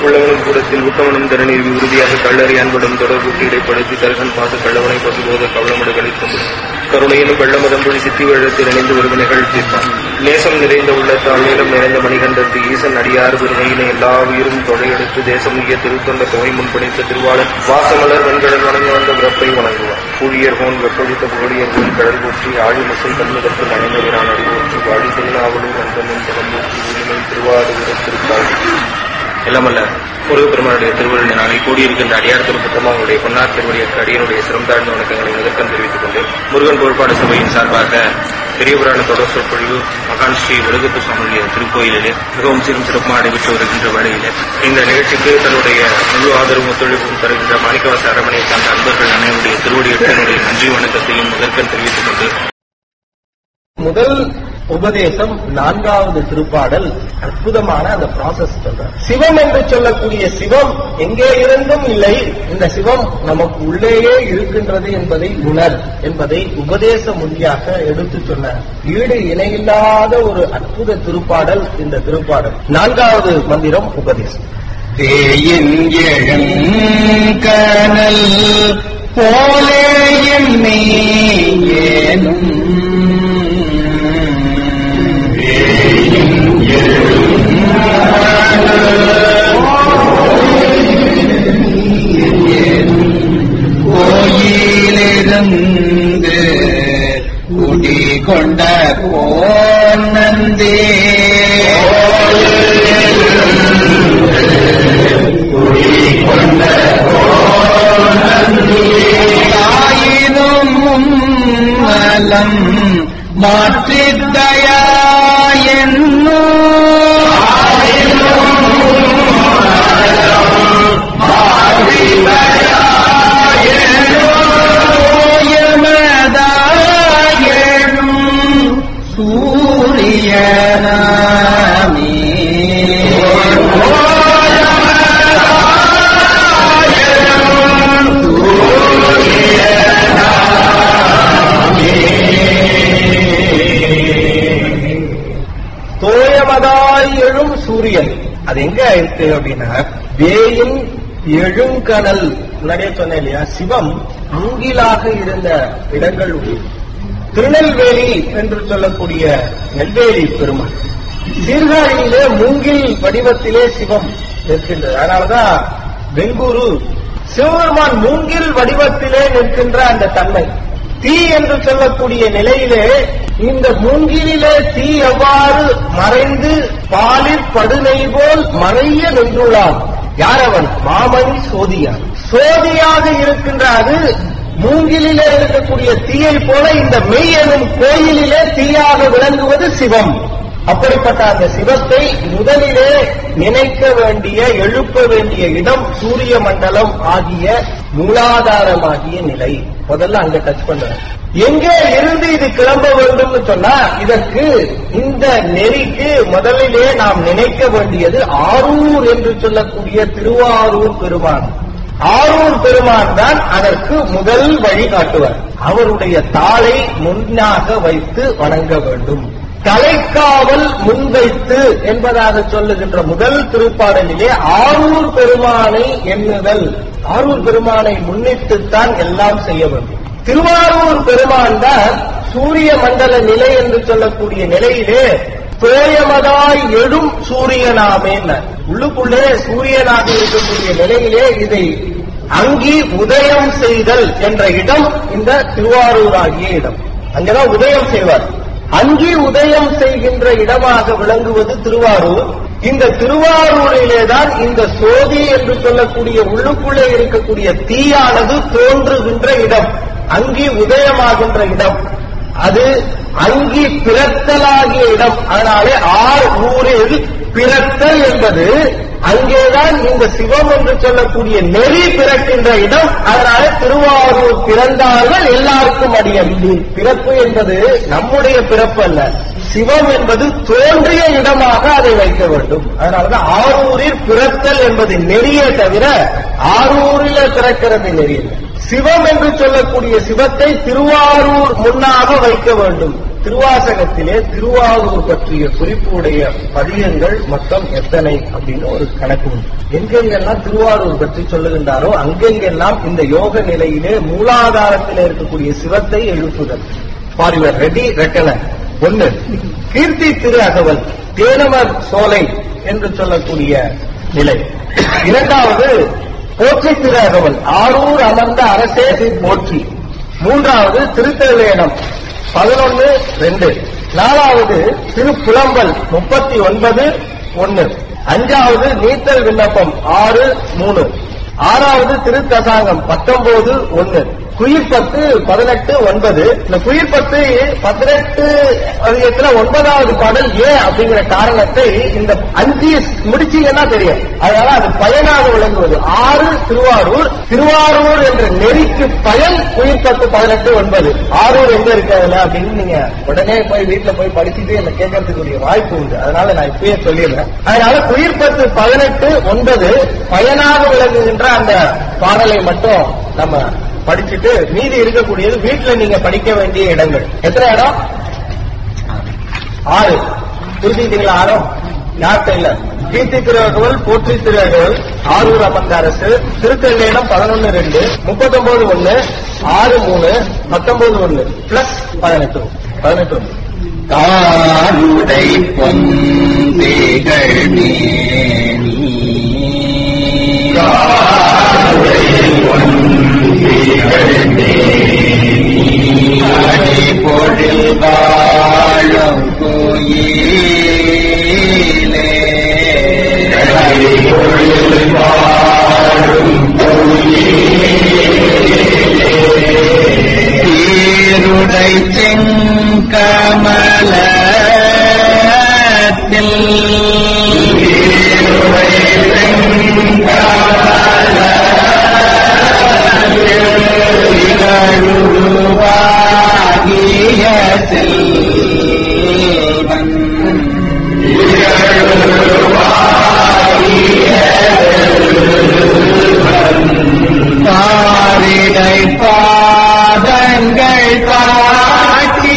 உள்ளவனும் கூடத்தில் உத்தமனும் தரநீர் உறுதியாக கள்ளறி அன்படும் தொடர்புக்கு இடைப்படுத்தி தரகன் பார்த்து கள்ளவனை பசுபோத கவளமடுகளை கொண்டு கருணையிலும் வெள்ளமதம்பொழி சித்தி வெள்ளத்தில் இணைந்து ஒரு நிகழ்த்திப்பான் நேசம் நிறைந்த உள்ளத்தால் மேலும் நிறைந்த மணிகண்டத்து ஈசன் அடியார் பெருமையினை எல்லா உயிரும் தொடையெடுத்து தேசமுகிய திருத்தொண்ட தொகை முன்படைத்த திருவாளன் வாசமலர் வெண்கடல் வணங்க வந்த பிறப்பை வணங்குவார் கூழியர் போன் வெப்பொழித்த புகழியர் போன் கடல் போற்றி ஆழி முசை கண்ணுதற்கு நனைந்தவிரான் அடிவோற்றி வாடி திருநாவலூர் வந்தமும் திறம்பூற்றி உரிமை திருவாரூர் திருத்தாள் எல்லாமல்ல முருக பெருமானுடைய திருவள்ளுவர் நாளை கூடியிருக்கின்ற அடியார் திருப்பத்தம் அவருடைய பொன்னார் திருவடியற்கு அடியனுடைய சிரம் தாழ்ந்த வணக்கங்களை முதற்கம் தெரிவித்துக் கொண்டு முருகன் கோட்பாடு சபையின் சார்பாக பெரிய புராண தொடர் சொற்பொழிவு மகான் ஸ்ரீ வெளுகத்து சுவாமியுடைய திருக்கோயிலிலே மிகவும் சிறும் சிறப்பாக நடைபெற்று வருகின்ற வேளையிலே இந்த நிகழ்ச்சிக்கு தன்னுடைய முழு ஆதரவும் ஒத்துழைப்பும் தருகின்ற மாணிக்கவாச அரமனையை சார்ந்த அன்பர்கள் அனைவருடைய திருவடியற்கு என்னுடைய நன்றி வணக்கத்தையும் முதற்கம் தெரிவித்துக் கொண்டு முதல் உபதேசம் நான்காவது திருப்பாடல் அற்புதமான அந்த ப்ராசஸ் சொல்ற சிவம் என்று சொல்லக்கூடிய சிவம் எங்கே இருந்தும் இல்லை இந்த சிவம் நமக்கு உள்ளேயே இருக்கின்றது என்பதை உணர் என்பதை உபதேச மொழியாக எடுத்து சொன்ன ஈடு இணையில்லாத ஒரு அற்புத திருப்பாடல் இந்த திருப்பாடல் நான்காவது மந்திரம் உபதேசம் தேயின் எழுங்கனல் போலே என்னை ஏனும் கோயிலிருந்து குடி கொண்ட போனந்தே தாயினும் நலம் மாற்றித்தயா தோயமதாய் எழும் சூரியன் அது எங்க இருக்கு அப்படின்னா வேயின் எழுங்கனல் முன்னாடியே சொன்னேன் இல்லையா சிவம் மூங்கிலாக இருந்த இடங்கள் உண்டு திருநெல்வேலி என்று சொல்லக்கூடிய நெல்வேலி பெருமாள் சீர்காழியிலே மூங்கில் வடிவத்திலே சிவம் நிற்கின்றது அதனாலதான் வெங்கூரு சிவபெருமான் மூங்கில் வடிவத்திலே நிற்கின்ற அந்த தன்மை தீ என்று சொல்லக்கூடிய நிலையிலே இந்த மூங்கிலே தீ எவ்வாறு மறைந்து பாலிற் படுனை போல் மறைய நின்றுள்ளான் யார் அவன் மாமணி சோதியார் சோதியாக இருக்கின்ற அது மூங்கிலிலே இருக்கக்கூடிய தீயை போல இந்த மெய் எனும் கோயிலிலே தீயாக விளங்குவது சிவம் அப்படிப்பட்ட அந்த சிவத்தை முதலிலே நினைக்க வேண்டிய எழுப்ப வேண்டிய இடம் சூரிய மண்டலம் ஆகிய மூலாதாரமாகிய நிலை முதல்ல அங்க டச் பண்றேன் எங்கே இருந்து இது கிளம்ப வேண்டும்னு சொன்னா இதற்கு இந்த நெறிக்கு முதலிலே நாம் நினைக்க வேண்டியது ஆரூர் என்று சொல்லக்கூடிய திருவாரூர் பெருமான் ஆரூர் பெருமான் தான் அதற்கு முதல் வழி காட்டுவார் அவருடைய தாளை முன்னாக வைத்து வணங்க வேண்டும் தலைக்காவல் முன்வைத்து என்பதாக சொல்லுகின்ற முதல் திருப்பாடலிலே ஆரூர் பெருமானை எண்ணுதல் ஆரூர் பெருமானை முன்னிட்டுத்தான் எல்லாம் செய்ய வேண்டும் திருவாரூர் பெருமான் தான் சூரிய மண்டல நிலை என்று சொல்லக்கூடிய நிலையிலே தோயமதாய் எழும் சூரியனாமே உள்ளுக்குள்ளே சூரியனாக இருக்கக்கூடிய நிலையிலே இதை அங்கி உதயம் செய்தல் என்ற இடம் இந்த திருவாரூர் ஆகிய இடம் அங்கதான் உதயம் செய்வார் அங்கி உதயம் செய்கின்ற இடமாக விளங்குவது திருவாரூர் இந்த திருவாரூரிலே தான் இந்த சோதி என்று சொல்லக்கூடிய உள்ளுக்குள்ளே இருக்கக்கூடிய தீயானது தோன்றுகின்ற இடம் அங்கி உதயமாகின்ற இடம் அது அங்கி பிறத்தலாகிய இடம் அதனாலே ஆர் ஊரில் பிறத்தல் என்பது அங்கேதான் இந்த சிவம் என்று சொல்லக்கூடிய நெறி பிறக்கின்ற இடம் அதனால திருவாரூர் பிறந்தார்கள் எல்லாருக்கும் அடியம் பிறப்பு என்பது நம்முடைய பிறப்பு அல்ல சிவம் என்பது தோன்றிய இடமாக அதை வைக்க வேண்டும் அதனாலதான் ஆரூரில் பிறத்தல் என்பது நெறியே தவிர ஆரூரில பிறக்கிறது நெறி இல்லை சிவம் என்று சொல்லக்கூடிய சிவத்தை திருவாரூர் முன்னாக வைக்க வேண்டும் திருவாசகத்திலே திருவாரூர் பற்றிய குறிப்புடைய பதியங்கள் மொத்தம் எத்தனை அப்படின்னு ஒரு கணக்கு உண்டு எங்கெங்கெல்லாம் திருவாரூர் பற்றி சொல்லுகின்றாரோ அங்கெங்கெல்லாம் இந்த யோக நிலையிலே மூலாதாரத்திலே இருக்கக்கூடிய சிவத்தை எழுப்புதல் ஃபார் யுவர் ரெடி ரெட்டனர் ஒண்ணு கீர்த்தி திரு அகவல் தேனமர் சோலை என்று சொல்லக்கூடிய நிலை இரண்டாவது போற்றி திரு அகவல் ஆரூர் அமர்ந்த அரசே போற்றி மூன்றாவது திருத்தவேடம் பதினொன்னு ரெண்டு நாலாவது திருப்புலம்பல் முப்பத்தி ஒன்பது ஒன்னு அஞ்சாவது நீத்தல் விண்ணப்பம் ஆறு மூணு ஆறாவது திருத்தசாங்கம் பத்தொன்பது ஒன்னு குயிர்பத்து பதினெட்டு ஒன்பது இந்த குயிர்பத்து பதினெட்டு அதிகத்துல ஒன்பதாவது பாடல் ஏன் அப்படிங்கிற காரணத்தை இந்த அஞ்சு முடிச்சீங்கன்னா தெரியும் அதனால அது பயனாக விளங்குவது ஆறு திருவாரூர் திருவாரூர் என்ற நெறிக்கு பயன் குயிர்பத்து பதினெட்டு ஒன்பது ஆரூர் எங்க இருக்கு அதுல அப்படின்னு நீங்க உடனே போய் வீட்டுல போய் படிச்சுட்டு என்ன கேட்கறதுக்குரிய வாய்ப்பு உண்டு அதனால நான் இப்பயே சொல்லிடுறேன் அதனால குயிர்பத்து பதினெட்டு ஒன்பது பயனாக விளங்குகின்ற அந்த பாடலை மட்டும் நம்ம படிச்சுட்டு மீதி இருக்கக்கூடியது வீட்டுல நீங்க படிக்க வேண்டிய இடங்கள் எத்தனை இடம் ஆறு புரிஞ்சுக்கிட்டீங்களா ஆறும் யார்கிட்ட இல்ல கீர்த்தி திருவகவல் போற்றி திருவகவல் ஆரூர் அமர்ந்த அரசு திருத்தெல்லையிடம் பதினொன்னு ரெண்டு முப்பத்தொன்பது ஒண்ணு ஆறு மூணு பத்தொன்பது ஒண்ணு பிளஸ் பதினெட்டு பதினெட்டு ஒண்ணு தாருடை பொந்திகள் மேனி அடி பொழில் வாழும் கோயிலே சீருடை செங்கமலத்தில் திகழுருவாகிய செல்வன் பாரிடை பாதங்கள் காட்டி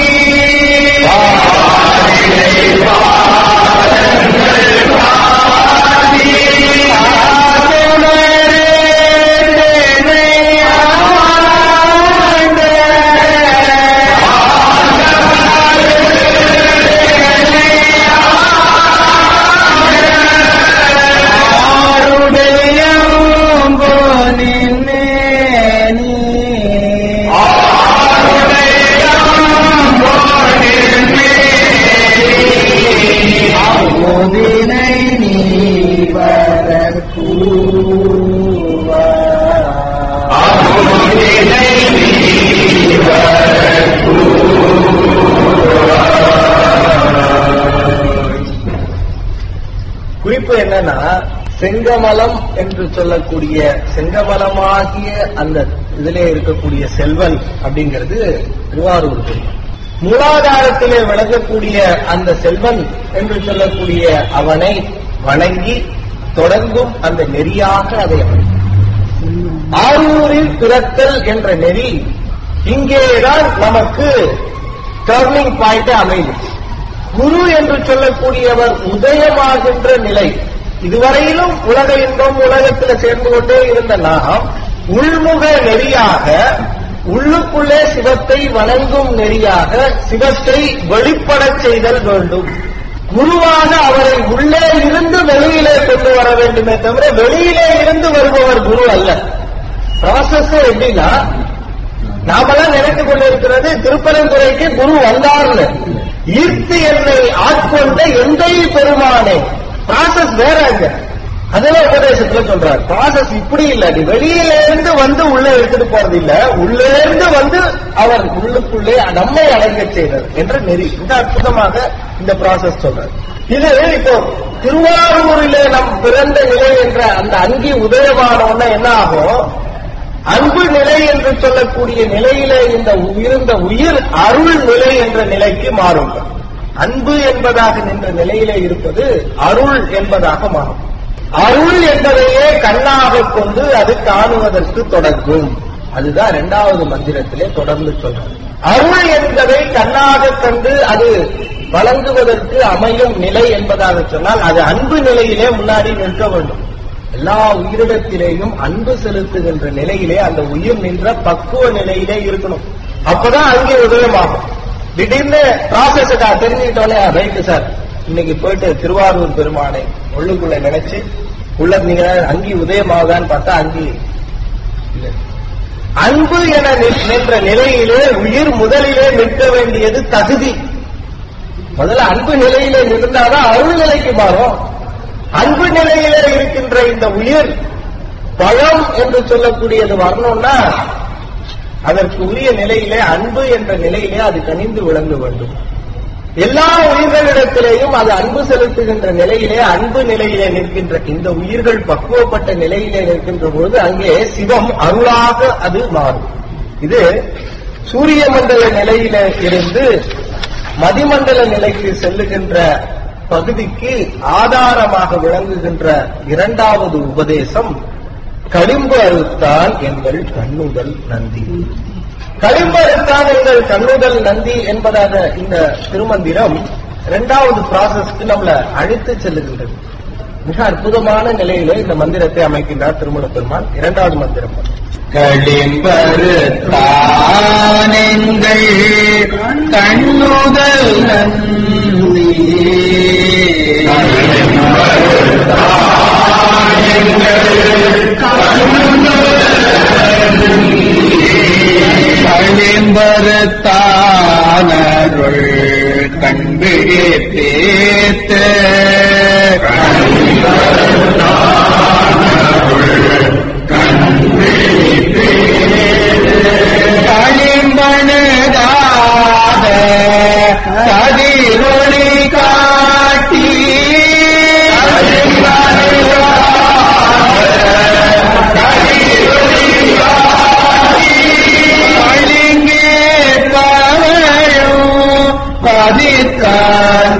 மோதினை நீ குறிப்பு என்னன்னா செங்கமலம் என்று சொல்லக்கூடிய செங்கமலமாகிய அந்த இதிலே இருக்கக்கூடிய செல்வன் அப்படிங்கிறது திருவாரூர் பெருமாள். மூலாதாரத்திலே விளங்கக்கூடிய அந்த செல்வன் என்று சொல்லக்கூடிய அவனை வணங்கி தொடர்ந்தும் அந்த நெறியாக அதை அமைக்கும் ஆரூரில் பிறத்தல் என்ற நெறி இங்கேதான் நமக்கு டர்னிங் பாயிண்ட் அமையும் குரு என்று சொல்லக்கூடியவர் உதயமாகின்ற நிலை இதுவரையிலும் உலக இன்பம் உலகத்தில் சேர்ந்து கொண்டே இருந்த நாம் உள்முக நெறியாக உள்ளுக்குள்ளே சிவத்தை வணங்கும் நெறியாக சிவத்தை வெளிப்படச் செய்தல் வேண்டும் குருவாக அவரை உள்ளே இருந்து வெளியிலே கொண்டு வர வேண்டுமே தவிர வெளியிலே இருந்து வருபவர் குரு அல்ல ப்ராசஸ் எப்படின்னா நாமெல்லாம் நினைத்து கொண்டிருக்கிறது திருப்பரந்துரைக்கு குரு வந்தார்னு ஈர்த்து என்னை ஆட்கொண்ட எந்தை பெருமானே ப்ராசஸ் வேற அங்க அதுவே உபதேசத்துல சொல்றார் ப்ராசஸ் இப்படி இல்ல நீ வெளியில இருந்து வந்து உள்ள எடுத்துட்டு போறது இல்ல உள்ளே இருந்து வந்து அவர் உள்ளுக்குள்ளே நம்மை அடங்க செய்தார் என்ற நெறி இந்த அற்புதமாக இந்த ப்ராசஸ் சொல்றார் இது இப்போ திருவாரூரிலே நம் பிறந்த நிலை என்ற அந்த அங்கி உதயமானோன்னா என்ன ஆகும் அன்பு நிலை என்று சொல்லக்கூடிய நிலையிலே இந்த இருந்த உயிர் அருள் நிலை என்ற நிலைக்கு மாறும் அன்பு என்பதாக நின்ற நிலையிலே இருப்பது அருள் என்பதாக மாறும் அருள் என்பதையே கண்ணாக கொண்டு அது காணுவதற்கு தொடங்கும் அதுதான் இரண்டாவது மந்திரத்திலே தொடர்ந்து சொல்றாரு அருள் என்பதை கண்ணாக கண்டு அது வழங்குவதற்கு அமையும் நிலை என்பதாக சொன்னால் அது அன்பு நிலையிலே முன்னாடி நிற்க வேண்டும் எல்லா உயிரிடத்திலேயும் அன்பு செலுத்துகின்ற நிலையிலே அந்த உயிர் நின்ற பக்குவ நிலையிலே இருக்கணும் அப்பதான் அங்கே உதயமாகும் திடீர்னு ப்ராசஸ் தெரிஞ்சுக்கிட்டோன்னே ரைட்டு சார் இன்னைக்கு போயிட்டு திருவாரூர் பெருமானை உள்ளுக்குள்ள நினைச்சு உள்ள நீங்க அங்கி உதயமாகுதான்னு பார்த்தா அங்கி இல்லை. அன்பு என நின்- நின்ற நிலையிலே உயிர் முதலிலே நிற்க வேண்டியது தகுதி முதல்ல அன்பு நிலையிலே இருந்தாதான் அருள் நிலைக்கு மாறும் அன்பு நிலையிலே இருக்கின்ற இந்த உயிர் பழம் என்று சொல்லக்கூடியது வரணும்னா அதற்கு உரிய நிலையிலே அன்பு என்ற நிலையிலே அது கனிந்து விளங்க வேண்டும் எல்லா உயிர்களிடத்திலேயும் அது அன்பு செலுத்துகின்ற நிலையிலே அன்பு நிலையிலே நிற்கின்ற இந்த உயிர்கள் பக்குவப்பட்ட நிலையிலே நிற்கின்ற பொழுது அங்கே சிவம் அருளாக அது மாறும் இது சூரிய மண்டல நிலையில இருந்து மதிமண்டல நிலைக்கு செல்லுகின்ற பகுதிக்கு ஆதாரமாக விளங்குகின்ற இரண்டாவது உபதேசம் கடும்பு அறுத்தான் எங்கள் கண்ணுதல் நந்தி கடும்பு அறுத்தான் எங்கள் கண்ணுதல் நந்தி என்பதாக இந்த திருமந்திரம் இரண்டாவது ப்ராசஸ்க்கு நம்மள அழைத்து செல்லுகின்றது மிக அற்புதமான நிலையில இந்த மந்திரத்தை அமைக்கின்றார் திருமண பெருமான் இரண்டாவது மந்திரம் களிம்பருத்தானெங்கள் கண்ணுதல் நந்தியே களிம்பருத்தானருள் கண்பிழே பேத்த களிம்பணுதாத கதிரொளி காட்டி கலிங்கே பவழும் பதித்தார்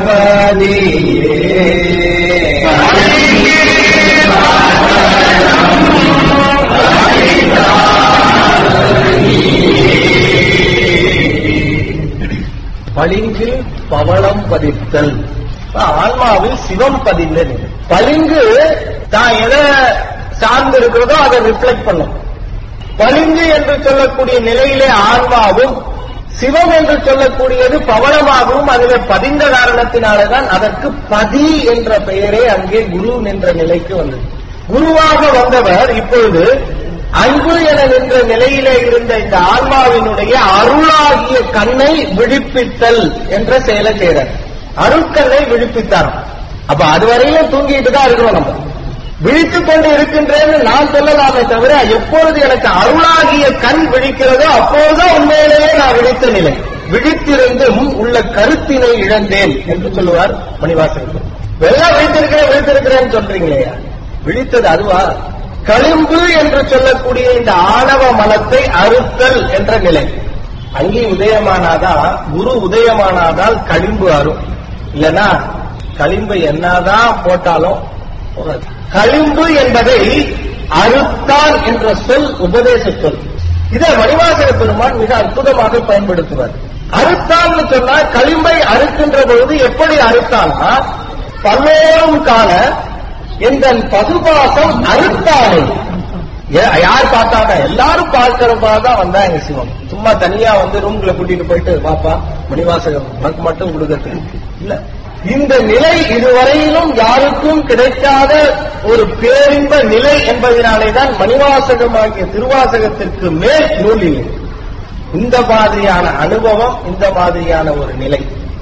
பளிங்கில் பவளம் பதித்தல் இப்ப ஆன்மாவில் சிவம் பதிந்த நிலை பளிங்கு தான் எதை சார்ந்து இருக்கிறதோ அதை ரிஃப்ளெக்ட் பண்ணும் பளிங்கு என்று சொல்லக்கூடிய நிலையிலே ஆன்மாவும் சிவம் என்று சொல்லக்கூடியது பவளமாகவும் அதிலே பதிந்த காரணத்தினாலதான் அதற்கு பதி என்ற பெயரே அங்கே குரு நின்ற நிலைக்கு வந்தது குருவாக வந்தவர் இப்பொழுது அன்பு என நின்ற நிலையிலே இருந்த இந்த ஆன்மாவினுடைய அருளாகிய கண்ணை விழிப்பித்தல் என்ற செயலை செய்கிறார் அருட்கண்ணை விழிப்பித்தார் அப்ப அதுவரையிலும் தூங்கிட்டு தான் இருக்கிறோம் நம்ம விழித்துக் கொண்டு இருக்கின்றேன்னு நான் சொல்லலாமே தவிர எப்பொழுது எனக்கு அருளாகிய கண் விழிக்கிறதோ அப்போதுதான் உண்மையிலேயே நான் விழித்த நிலை விழித்திருந்தும் உள்ள கருத்தினை இழந்தேன் என்று சொல்லுவார் மணிவாசகர் வெள்ளம் விழித்திருக்கிறேன் விழித்திருக்கிறேன்னு சொல்றீங்களே விழித்தது அதுவா களிம்பு என்று சொல்லக்கூடிய இந்த ஆணவ மலத்தை அறுத்தல் என்ற நிலை அங்கே உதயமானாதான் குரு உதயமானாதால் களிம்பு அரும் இல்லனா களிம்பு என்னதான் போட்டாலும் போகாது. களிம்பு என்பதை அறுத்தான் என்ற சொல் உபதேச சொல் இதை மணிவாசக பெருமான் மிக அற்புதமாக பயன்படுத்துவார் அறுத்தான்னு சொன்னா களிம்பை அறுக்கின்ற பொழுது எப்படி அறுத்தான்னா பல்லோரும் காண எங்கள் பசுபாசம் அறுத்தானே ஏ- யார் பார்த்தாங்க எல்லாரும் பார்க்கிறப்பா தான் வந்தாங்க சிவம் சும்மா தனியா வந்து ரூம்ல கூட்டிட்டு போயிட்டு பாப்பா மணிவாசகம் உனக்கு மட்டும் கொடுக்கறதுக்கு இல்ல இந்த நிலை இதுவரையிலும் யாருக்கும் கிடைக்காத ஒரு பேரின்ப நிலை என்பதனாலே தான் மணிவாசகமாகிய திருவாசகத்திற்கு மேல் நூல் இல்லை இந்த மாதிரியான அனுபவம் இந்த மாதிரியான ஒரு நிலை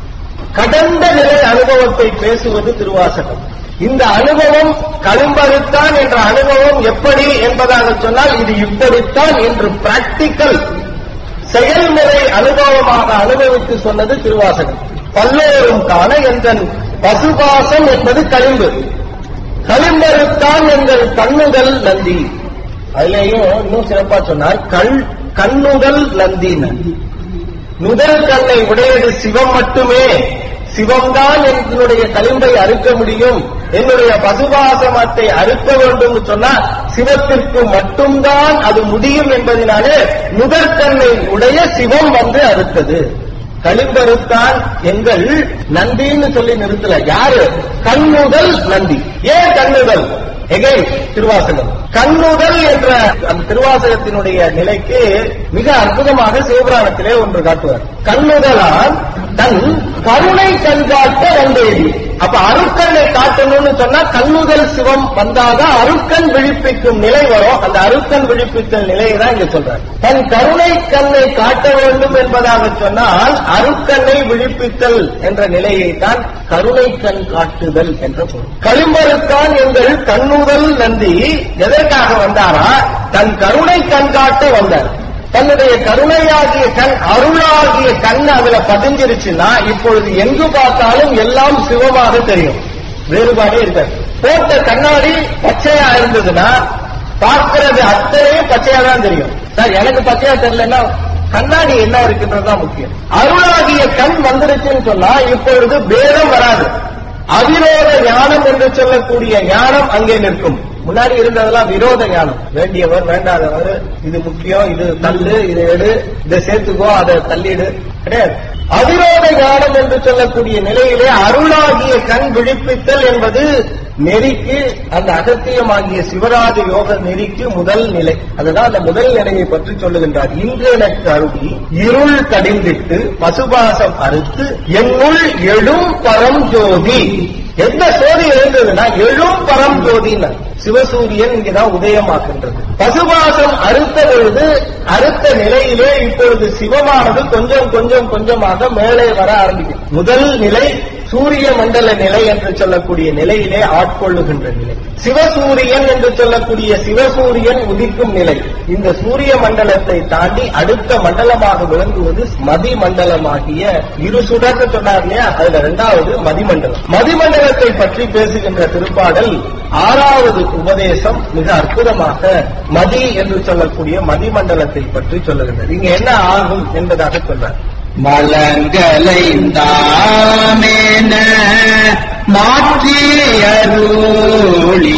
கடந்த நிலை அனுபவத்தை பேசுவது திருவாசகம் இந்த அனுபவம் களிம்பறுத்தான் என்ற அனுபவம் எப்படி என்பதாக சொன்னால் இது இப்படித்தான் என்று பிராக்டிக்கல் செயல்முறை அனுபவமாக அனுபவித்து சொன்னது திருவாசகம் பல்லோரும் காண எங்கள் பசுபாசம் என்பது களிம்பு களிம்பறுத்தான் எங்கள் கண்ணுதல் நந்தி அதுலேயும் இன்னும் சிறப்பா சொன்னார் கண் கண்ணுதல் நந்தின்னு முதல் கண்ணை உடையது சிவம் மட்டுமே சிவம்தான் என்னுடைய களிம்பை அறுக்க முடியும் என்னுடைய பசுபாசமத்தை அறுக்க வேண்டும் சொன்னா சிவத்திற்கு மட்டும்தான் அது முடியும் என்பதனாலே முதற்கண்ணை உடைய சிவம் வந்து அறுத்தது களிம்பருத்தான் எங்கள் நந்தின்னு சொல்லி நிறுத்தல யாரு கண்ணுதல் நந்தி ஏன் கண்ணுதல் எகைன் திருவாசகம் கண்ணுதல் என்ற அந்த திருவாசகத்தினுடைய நிலைக்கு மிக அற்புதமாக சிவபுராணத்திலே ஒன்று காட்டுவார் கண்ணுதலால் தன் கருணை கண்காட்ட வந்தேடி அப்ப அருட்கண்ணை காட்டணும்னு சொன்னா கண்ணுதல் சிவம் வந்தாதான் அருட்கண் விழிப்பிக்கும் நிலை வரும் அந்த அருட்கண் விழிப்பித்தல் நிலையை தான் இங்க சொல்றார் தன் கருணை கண்ணை காட்ட வேண்டும் என்பதாக சொன்னால் அருட்கண்ணை விழிப்பித்தல் என்ற நிலையை தான் கருணை கண் காட்டுதல் என்ற பொருள் களிம்பருத்தான் எங்கள் கண்ணுதல் நந்தி எதற்காக வந்தாரா தன் கருணை கண் காட்ட வந்தார் தன்னுடைய கருணையாகிய கண் அருளாகிய கண் அதுல பதிஞ்சிருச்சுன்னா இப்பொழுது எங்கு பார்த்தாலும் எல்லாம் சிவமாக தெரியும் வேறுபாடே இருக்காது போட்ட கண்ணாடி பச்சையா இருந்ததுன்னா பார்க்கிறது அத்தனையும் பச்சையா தான் தெரியும் சார் எனக்கு பச்சையா தெரியலன்னா கண்ணாடி என்ன இருக்குன்றதுதான் முக்கியம் அருளாகிய கண் வந்துருச்சுன்னு சொன்னா இப்பொழுது பேதம் வராது அவிரோத ஞானம் என்று சொல்லக்கூடிய ஞானம் அங்கே நிற்கும் முன்னாடி இருந்ததெல்லாம் விரோத ஞானம் வேண்டியவர் வேண்டாதவர் இது முக்கியம் இது தள்ளு இது எடு இதை சேர்த்துக்கோ அதை தள்ளிடு கிடையாது அவிரோத ஞானம் என்று சொல்லக்கூடிய நிலையிலே அருளாகிய கண் விழிப்பித்தல் என்பது நெறிக்கு அந்த அகத்தியமாகிய சிவராஜ யோக நெறிக்கு முதல் நிலை அதுதான் அந்த முதல் நிலையை பற்றி சொல்லுகின்றார் இன்று எனக்கு அருகி இருள் கடிந்திட்டு பசுபாசம் அறுத்து என்னுள் எழும் பரம் ஜோதி எந்த சோதி எழுந்ததுன்னா எழும் பரம் ஜோதின்னு சிவசூரியன் இங்கதான் உதயமாக்கின்றது பசுபாசம் அறுத்த பொழுது அறுத்த நிலையிலே இப்பொழுது சிவமானது கொஞ்சம் கொஞ்சம் கொஞ்சமாக மேலே வர ஆரம்பிக்கும் முதல் நிலை சூரிய மண்டல நிலை என்று சொல்லக்கூடிய நிலையிலே ஆட்கொள்ளுகின்ற நிலை சிவசூரியன் என்று சொல்லக்கூடிய சிவசூரியன் உதிக்கும் நிலை இந்த சூரிய மண்டலத்தை தாண்டி அடுத்த மண்டலமாக விளங்குவது மதி மண்டலமாகிய இரு சுடர்னு சொன்னார் இல்லையா அதுல இரண்டாவது மதிமண்டலம் மதிமண்டலத்தை பற்றி பேசுகின்ற திருப்பாடல் ஆறாவது உபதேசம் மிக அற்புதமாக மதி என்று சொல்லக்கூடிய மதிமண்டலத்தை பற்றி சொல்லுகின்றது இங்க என்ன ஆகும் என்பதாக சொல்றார் மலங்களைந்தானேன மாற்றி அருளி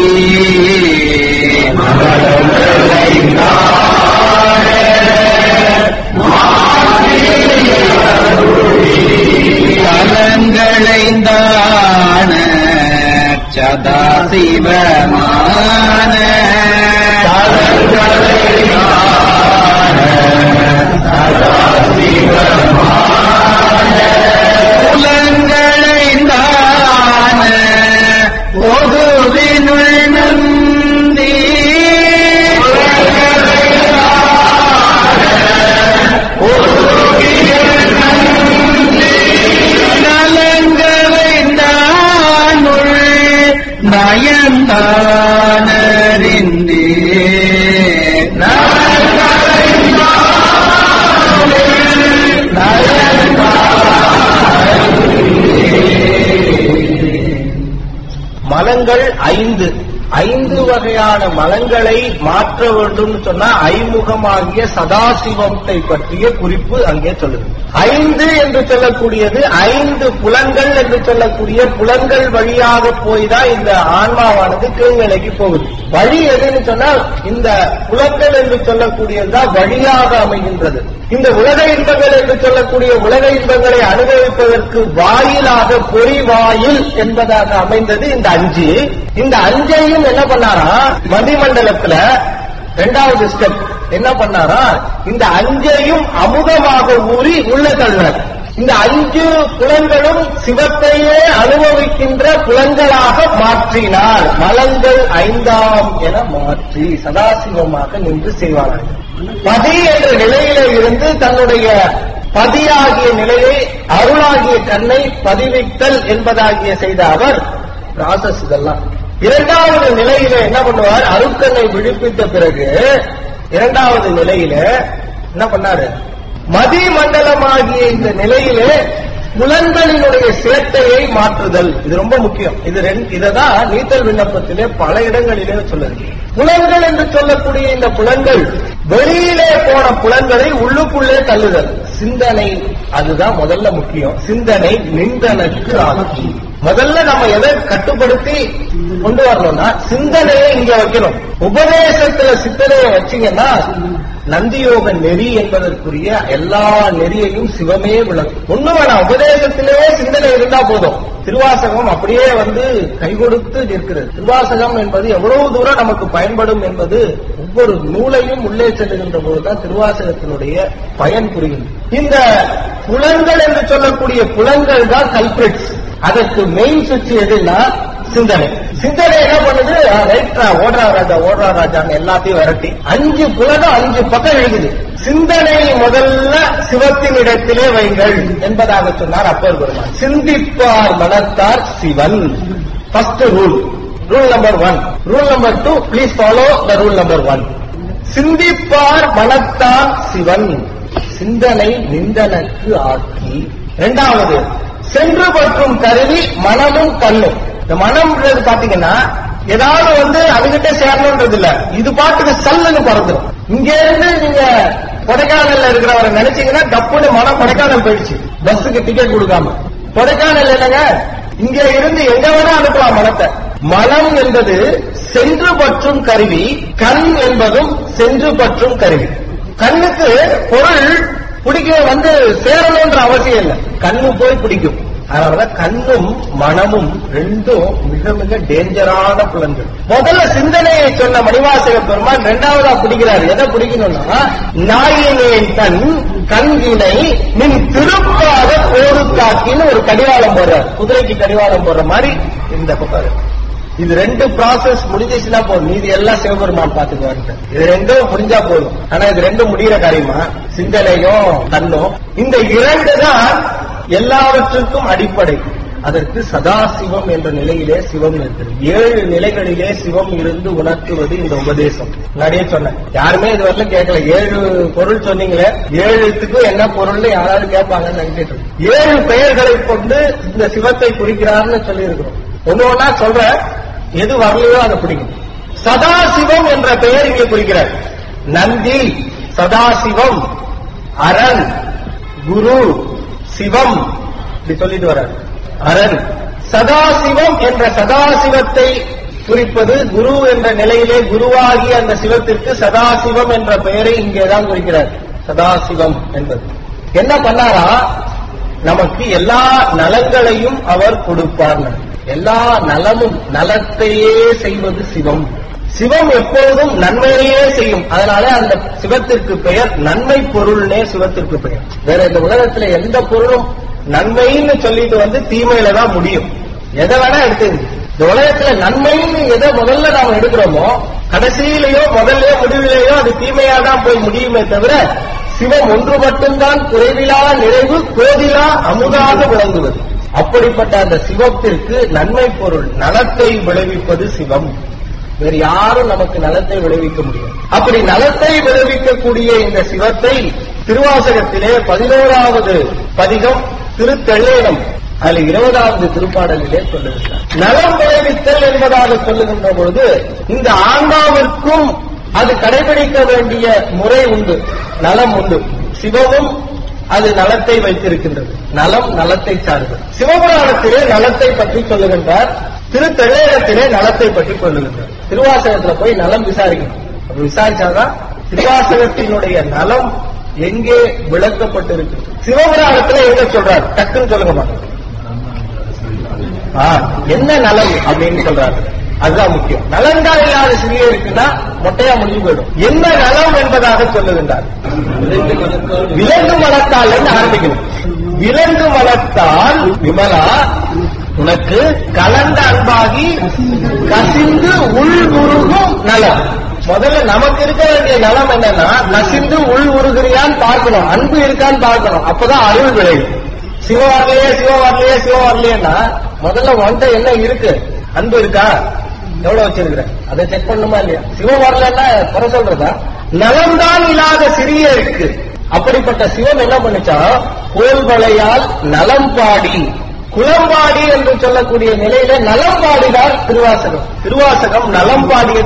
கலங்களைந்தான சதாசிவமான புலங்களைந்தான பொதுவினுள் நந்தி நலங்களைந்தானுள் நயந்தானறிந்தே மலங்கள் ஐந்து ஐந்து வகையான மலங்களை மாற்ற வேண்டும் சொன்னா ஐமுகமாகிய சதாசிவத்தை பற்றிய குறிப்பு அங்கே சொல்லுது ஐந்து என்று சொல்லக்கூடியது ஐந்து புலன்கள் என்று சொல்லக்கூடிய புலன்கள் வழியாக போய் தான் இந்த ஆன்மாவானது கீழ்நிலைக்கு போகுது வழி எதுன்னு சொன்னால் இந்த புலன்கள் என்று சொல்லக்கூடியதுதான் வழியாக அமைகின்றது இந்த உலக இன்பங்கள் என்று சொல்லக்கூடிய உலக இன்பங்களை அனுபவிப்பதற்கு வாயிலாக பொறி வாயில் என்பதாக அமைந்தது இந்த அஞ்சு இந்த அஞ்சையும் என்ன பண்ணாரா மதிமண்டலத்துல இரண்டாவது ஸ்டெப் என்ன பண்ணாரா இந்த அஞ்சையும் அமுதமாக ஊறி உள்ள தள்ளினார் இந்த அஞ்சு புலன்களும் சிவத்தையே அனுபவிக்கின்ற புலன்களாக மாற்றினார் மலங்கள் ஐந்தாம் என மாற்றி சதாசிவமாக நின்று செய்வார்கள் பதி என்ற நிலையிலே இருந்து தன்னுடைய பதியாகிய நிலையை அருளாகிய கண்ணை பதிவித்தல் என்பதாகிய செய்த அவர் ப்ராசஸ் இதெல்லாம் இரண்டாவது நிலையில என்ன பண்ணுவார் அருட்கண்ணை விழிப்பித்த பிறகு இரண்டாவது நிலையில என்ன பண்ணாரு மதிமண்டலமாகிய இந்த நிலையிலே புலன்களினுடைய சேட்டையை மாற்றுதல் இது ரொம்ப முக்கியம் இது ரெண்டு இததான் நீத்தல் விண்ணப்பத்திலே பல இடங்களிலே சொல்லுது புலன்கள் என்று சொல்லக்கூடிய இந்த புலன்கள் வெளியிலே போன புலன்களை உள்ளுக்குள்ளே தள்ளுதல் சிந்தனை அதுதான் முதல்ல முக்கியம் சிந்தனை நிந்தனக்கு ஆக்கி முதல்ல நம்ம எதை கட்டுப்படுத்தி கொண்டு வரணும்னா சிந்தனையை இங்க வைக்கணும் உபதேசத்துல சிந்தனையை வச்சீங்கன்னா நந்தியோக நெறி என்பதற்குரிய எல்லா நெறியையும் சிவமே விளக்கும் ஒண்ணு வேணாம் உபதேசத்திலேயே சிந்தனை இருந்தா போதும் திருவாசகம் அப்படியே வந்து கை கொடுத்து நிற்கிறது திருவாசகம் என்பது எவ்வளவு தூரம் நமக்கு பயன்படும் என்பது ஒவ்வொரு நூலையும் உள்ளே செல்லுகின்ற போதுதான் திருவாசகத்தினுடைய பயன் புரிகின்றது இந்த புலன்கள் என்று சொல்லக்கூடிய புலன்கள் தான் கல்பிரிட்ஸ் அதற்கு மெயின் சுவிட்ச் எதுன்னா சிந்தனை சிந்தனை என்ன பண்ணுது ரைட்ரா ஓடுறா ராஜா ஓடுறா ராஜான்னு எல்லாத்தையும் விரட்டி அஞ்சு புலகம் அஞ்சு பக்கம் எழுதுது சிந்தனை முதல்ல சிவத்தின் இடத்திலே வைங்கள் என்பதாக சொன்னார் அப்பர் பெருமான் சிந்திப்பார் மனத்தார் Sivan first rule rule number one rule number two please follow the rule number one சிந்திப்பார் மனத்தார் சிவன் சிந்தனை நிந்தனக்கு ஆக்கி இரண்டாவது சென்று பற்றும் கருவி மனமும் கண்ணும் இந்த மனம்ன்றது பாத்தீங்கன்னா ஏதாவது வந்து அதுகிட்ட சேரணும்ன்றது இல்ல இது பாட்டுக்கு சல்லுன்னு பறந்துடும் இங்க இருந்து நீங்க கொடைக்கானல்ல இருக்கிறவரை நினைச்சீங்கன்னா டப்புன்னு மனம் கொடைக்கானல் போயிடுச்சு பஸ்ஸுக்கு டிக்கெட் கொடுக்காம கொடைக்கானல் இல்லைங்க இங்க இருந்து எங்க வேணா அனுப்பலாம் மனத்தை மனம் என்பது சென்று பற்றும் கருவி கண் என்பதும் சென்று பற்றும் கருவி கண்ணுக்கு பொருள் பிடிக்க வந்து சேரணும்ன்ற அவசியம் இல்லை கண்ணு போய் பிடிக்கும் அதனாலதான் கண்ணும் மனமும் ரெண்டும் மிக மிக டேஞ்சரான புலன்கள் முதல்ல சிந்தனையை சொன்ன மணிவாசக பெருமான் இரண்டாவதா பிடிக்கிறார் எதை பிடிக்கணும்னா நாயினேன் தன் கண்கினை நின் திருப்பாத கோருக்காக்கின்னு ஒரு கடிவாளம் போடுறார் குதிரைக்கு கடிவாளம் போடுற மாதிரி இந்த பக்கம் இது ரெண்டு ப்ராசஸ் முடிஞ்சிச்சுன்னா போதும் மீதி எல்லாம் சிவபெருமான் பாத்துக்குவாரு இது ரெண்டும் முடிஞ்சா போதும் ஆனா இது ரெண்டும் முடிகிற காரியமா சிந்தனையும் தன்னும் இந்த இரண்டு தான் எல்லாவற்றுக்கும் அடிப்படை அதற்கு சதாசிவம் என்ற நிலையிலே சிவம் இருக்கிறது ஏழு நிலைகளிலே சிவம் இருந்து உணர்த்துவது இந்த உபதேசம் முன்னாடியே சொன்னேன் யாருமே இது வரலும் கேட்கல ஏழு பொருள் சொன்னீங்களே ஏழுத்துக்கும் என்ன பொருள்னு யாராவது கேட்பாங்கன்னு நினைச்சிட்டு இருக்கேன். ஏழு பெயர்களை கொண்டு இந்த சிவத்தை குறிக்கிறார்னு சொல்லி இருக்கிறோம் ஒண்ணு ஒன்னா சொல்ற எது வரலையோ அதை பிடிக்கும் சதாசிவம் என்ற பெயர் இங்கே குறிக்கிறார் நந்தி சதாசிவம் அரண் குரு சிவம் இப்படி சொல்லிட்டு வர்றார் அரண் சதாசிவம் என்ற சதாசிவத்தை குறிப்பது குரு என்ற நிலையிலே குருவாகிய அந்த சிவத்திற்கு சதாசிவம் என்ற பெயரை இங்கேதான் குறிக்கிறார் சதாசிவம் என்பது என்ன பண்ணாரா நமக்கு எல்லா நலங்களையும் அவர் கொடுப்பார் எல்லா நலமும் நலத்தையே செய்வது சிவம் சிவம் எப்பொழுதும் நன்மையே செய்யும் அதனால அந்த சிவத்திற்கு பெயர் நன்மை பொருள்னே சிவத்திற்கு பெயர் வேற இந்த உலகத்துல எந்த பொருளும் நன்மைன்னு சொல்லிட்டு வந்து தீமையில தான் முடியும் எதை வேணா எடுத்துங்க இந்த உலகத்துல நன்மைன்னு எதை முதல்ல நாம எடுக்கிறோமோ கடைசியிலேயோ முதல்லயோ முடிவிலேயோ அது தீமையா தான் போய் முடியுமே தவிர சிவம் ஒன்று மட்டும்தான் குறைவிலா நிறைவு கோதிலா அமுதாக விளங்குவது அப்படிப்பட்ட அந்த சிவத்திற்கு நன்மை பொருள் நலத்தை விளைவிப்பது சிவம் வேறு யாரும் நமக்கு நலத்தை விளைவிக்க முடியும் அப்படி நலத்தை விளைவிக்கக்கூடிய இந்த சிவத்தை திருவாசகத்திலே பதினோராவது பதிகம் திருத்தெள்ளேனம் அதில் இருபதாவது திருப்பாடலிலே சொல்லுகிறார் நலம் விளைவித்தல் என்பதாக சொல்லுகின்ற பொழுது இந்த ஆன்மாவிற்கும் அது கடைபிடிக்க வேண்டிய முறை உண்டு நலம் உண்டு சிவமும் அது நலத்தை வைத்திருக்கின்றது நலம் நலத்தை சார்ந்தது சிவபுராணத்திலே நலத்தை பற்றி சொல்லுகின்றார் திருத்தெள்ளேரத்திலே நலத்தை பற்றி சொல்லுகின்றார் திருவாசகத்துல போய் நலம் விசாரிக்கணும் அப்படி விசாரிச்சாதான் திருவாசகத்தினுடைய நலம் எங்கே விளக்கப்பட்டிருக்கு சிவபுராணத்துல எங்க சொல்றார் டக்குன்னு சொல்லுங்க மாட்டோம் என்ன நலம் அப்படின்னு சொல்றாரு அதுதான் முக்கியம் நலன்கள் இல்லாத சிறிய இருக்குன்னா மொட்டையா முடிஞ்சு போயிடும் என்ன நலம் என்பதாக சொல்லுகின்றார் விலங்கு மலத்தால் இருந்து ஆரம்பிக்கணும் விலங்கு மலத்தால் விமலா உனக்கு கலந்த அன்பாகி கசிந்து உள் உருகும் நலம் முதல்ல நமக்கு இருக்க வேண்டிய நலம் என்னன்னா நசிந்து உள் உருகிறியான்னு பார்க்கணும் அன்பு இருக்கான்னு பார்க்கணும் அப்பதான் அருள் விளையும் சிவ வரலையே சிவ வரலையே சிவ வரலையேன்னா முதல்ல உன்கிட்ட என்ன இருக்கு அன்பு இருக்கா எவ்வளவு வச்சிருக்கிற அதை செக் பண்ணுமா இல்லையா சிவம் வரலன்னா குறை சொல்றதா நலம்தான் இல்லாத சிறிய இருக்கு அப்படிப்பட்ட சிவம் என்ன பண்ணுச்சா கோல்வளையால் நலம் பாடி குளம்பாடி என்று சொல்லக்கூடிய நிலையில நலம் பாடினார் திருவாசகம் திருவாசகம் நலம் பாடியது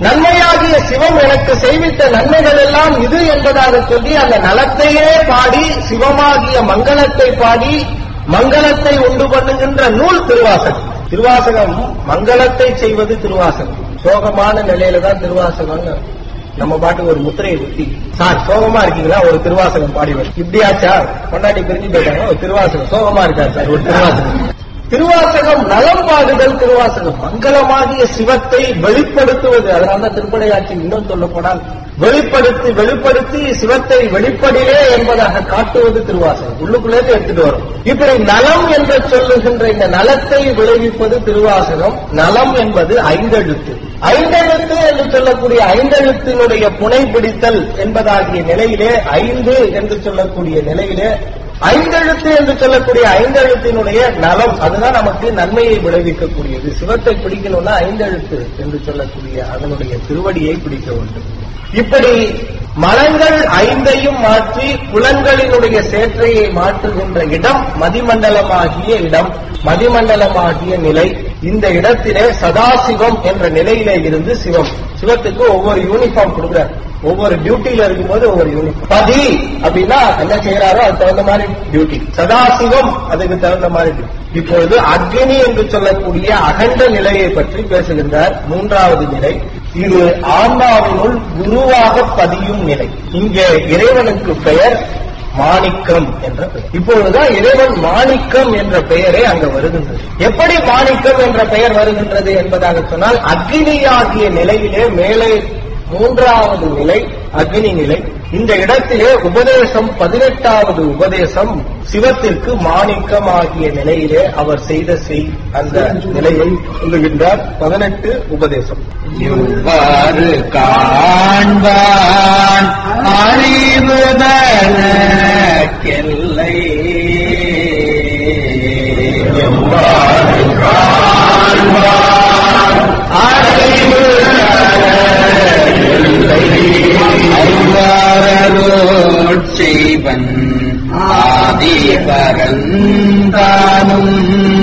நன்மையாகிய சிவம் எனக்கு செய்வித்த நன்மைகள் எல்லாம் இது என்பதாக சொல்லி அந்த நலத்தையே பாடி சிவமாகிய மங்களத்தை பாடி மங்களத்தை உண்டு பண்ணுகின்ற நூல் திருவாசகம் திருவாசகம் மங்களத்தை செய்வது திருவாசகம் சோகமான நிலையில தான் திருவாசகம் நம்ம பாட்டுக்கு ஒரு முத்திரையை குத்தி சார் சோகமா இருக்கீங்களா ஒரு திருவாசகம் பாடிவர் இப்படியாச்சா கொண்டாடி பிரிஞ்சு போயிட்டாங்க ஒரு திருவாசகம் சோகமா இருக்கா சார் ஒரு திருவாசகம் திருவாசகம் நலம் பாடுதல் திருவாசகம் மங்களமாகிய சிவத்தை வெளிப்படுத்துவது அதனால திருப்படையாட்சி இன்னும் சொல்ல போனால் வெளிப்படுத்தி வெளிப்படுத்தி சிவத்தை வெளிப்படிலே என்பதாக காட்டுவது திருவாசகம் உள்ளுக்குள்ளே எடுத்துட்டு வரும் இப்படி நலம் என்று சொல்லுகின்ற இந்த நலத்தை விளைவிப்பது திருவாசகம் நலம் என்பது ஐந்தெழுத்து ஐந்தெழுத்து என்று சொல்லக்கூடிய ஐந்தெழுத்தினுடைய புனை பிடித்தல் என்பதாகிய நிலையிலே ஐந்து என்று சொல்லக்கூடிய நிலையிலே ஐந்தெழுத்து என்று சொல்லக்கூடிய ஐந்தெழுத்தினுடைய நலம் அதுதான் நமக்கு நன்மையை விளைவிக்கக்கூடியது சிவத்தை பிடிக்கணும்னா ஐந்தெழுத்து என்று சொல்லக்கூடிய அதனுடைய திருவடியை பிடிக்க வேண்டும் இப்படி மலங்கள் ஐந்தையும் மாற்றி புலன்களினுடைய சேற்றையை மாற்றுகின்ற இடம் மதிமண்டலமாகிய இடம் மதிமண்டலமாகிய நிலை இந்த இடத்திலே சதாசிவம் என்ற நிலையிலே இருந்து சிவம் சிவத்துக்கு ஒவ்வொரு யூனிஃபார்ம் கொடுக்குறார் ஒவ்வொரு டியூட்டியில இருக்கும்போது ஒவ்வொரு யூனிஃபார்ம் பதி அப்படின்னா என்ன செய்யறாரோ அதுக்கு தகுந்த மாதிரி டியூட்டி சதாசிவம் அதுக்கு தகுந்த மாதிரி duty. இப்பொழுது அக்னி என்று சொல்லக்கூடிய அகண்ட நிலையை பற்றி பேசுகின்றார் மூன்றாவது நிலை இது ஆன்மாவினுள் குருவாக பதியும் நிலை இங்கே இறைவனுக்கு பெயர் மாணிக்கம் என்ற பெயர் இப்பொழுதுதான் இறைவன் மாணிக்கம் என்ற பெயரே அங்க வருகின்றது எப்படி மாணிக்கம் என்ற பெயர் வருகின்றது என்பதாக சொன்னால் அக்னியாகிய நிலையிலே மேலே மூன்றாவது நிலை அக்னி நிலை இந்த இடத்திலே உபதேசம் பதினெட்டாவது உபதேசம் சிவத்திற்கு மாணிக்கம் ஆகிய நிலையிலே அவர் செய்த செய் அந்த நிலையை சொல்லுகின்றார் பதினெட்டு உபதேசம் இவ்வாறு காண்பான் அறிவுதனக்கெல்லை எவ்வாறு காண்பான் அறிவுதனக்கெல்லை செய்வன் ஆதி பரந்தானும்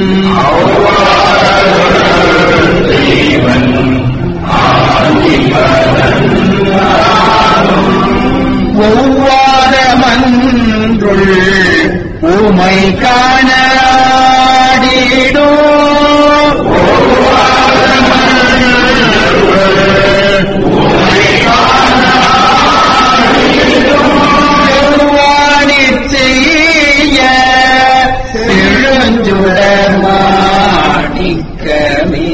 ஒவ்வாத மன்றுள் உமை காணாடிடோ எவ்வாடிச் செய்ய செழுஞ்சுடர் மாணிக்கமே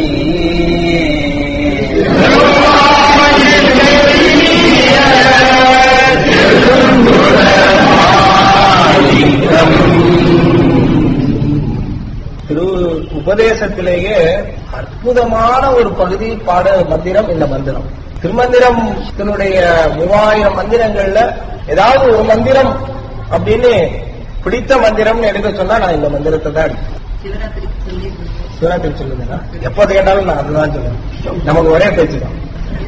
திரு உபதேசத்திலேயே அற்புதமான ஒரு பகுதி பாட மந்திரம் இந்த மந்திரம் திருமந்திரத்தினுடைய மூவாயிரம் மந்திரங்கள்ல ஏதாவது ஒரு மந்திரம் அப்படின்னு பிடித்த மந்திரம்னு எடுக்க சொன்னா நான் இந்த மந்திரத்தை தான் எடுப்பேன். சிவராத்திரி சொல்லுங்க எப்போது கேட்டாலும் நான் அதுதான் சொல்லுவேன் நமக்கு ஒரே பேச்சு தான்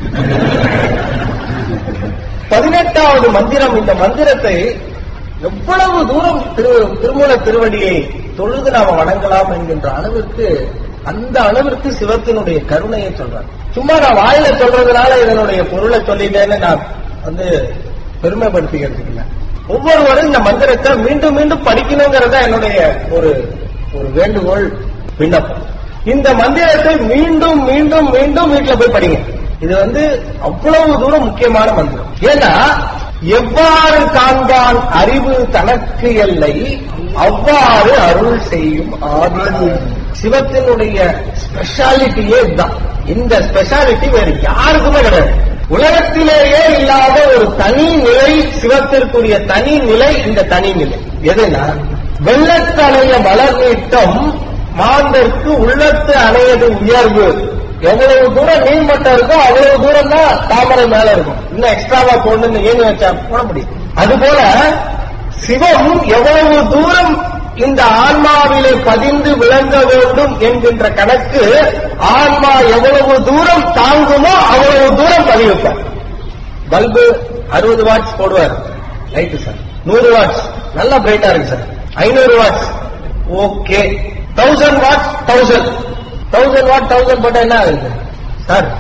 பதினெட்டாவது மந்திரம் இந்த மந்திரத்தை எவ்வளவு தூரம் திரு திருமூல திருவடியை தொழுது நாம வணங்கலாம் என்கின்ற அளவிற்கு அந்த அளவிற்கு சிவத்தினுடைய கருணையை சொல்றார் சும்மா நான் வாயில சொல்றதுனால இதனுடைய பொருளை சொல்லிட்டேன்னு நான் வந்து பெருமைப்படுத்திக்கிறதுக்கு இல்லை ஒவ்வொருவரும் இந்த மந்திரத்தை மீண்டும் மீண்டும் படிக்கணுங்கிறதா என்னுடைய ஒரு ஒரு வேண்டுகோள் விண்ணப்பம் இந்த மந்திரத்தை மீண்டும் மீண்டும் மீண்டும் வீட்டுல போய் படிங்க இது வந்து அவ்வளவு தூரம் முக்கியமான மந்திரம் ஏன்னா எவ்வாறு காண்பான் அறிவு தனக்கு எல்லை அவ்வாறு அருள் செய்யும் ஆதி சிவத்தினுடைய ஸ்பெஷாலிட்டியே இதுதான் இந்த ஸ்பெஷாலிட்டி வேற யாருக்குமே கிடையாது உலகத்திலேயே இல்லாத ஒரு தனி நிலை சிவத்திற்குரிய தனி நிலை இந்த தனி நிலை எதுனா வெள்ளத்தனைய மலர் நீட்டம் மாந்தற்கு உள்ளத்து அணையது உயர்வு எவ்வளவு தூரம் நீர்மட்டம் இருக்கோ அவ்வளவு தூரம் தான் தாமரை மேல இருக்கும் இன்னும் எக்ஸ்ட்ராவா போடணும்னு ஏணி வச்சா போட முடியும் அதுபோல சிவம் எவ்வளவு தூரம் இந்த ஆன்மாவிலே பதிந்து விளங்க வேண்டும் என்கின்ற கணக்கு ஆன்மா எவ்வளவு தூரம் தாங்குமோ அவ்வளவு தூரம் பதிவிப்பார் பல்பு அறுபது வாட்ஸ் போடுவார் ரைட்டு சார் நூறு வாட்ஸ் நல்லா பிரைட்டா இருக்கு சார் ஐநூறு watts okay thousand watts thousand thousand watt thousand போட்டா என்ன ஆகுது சார்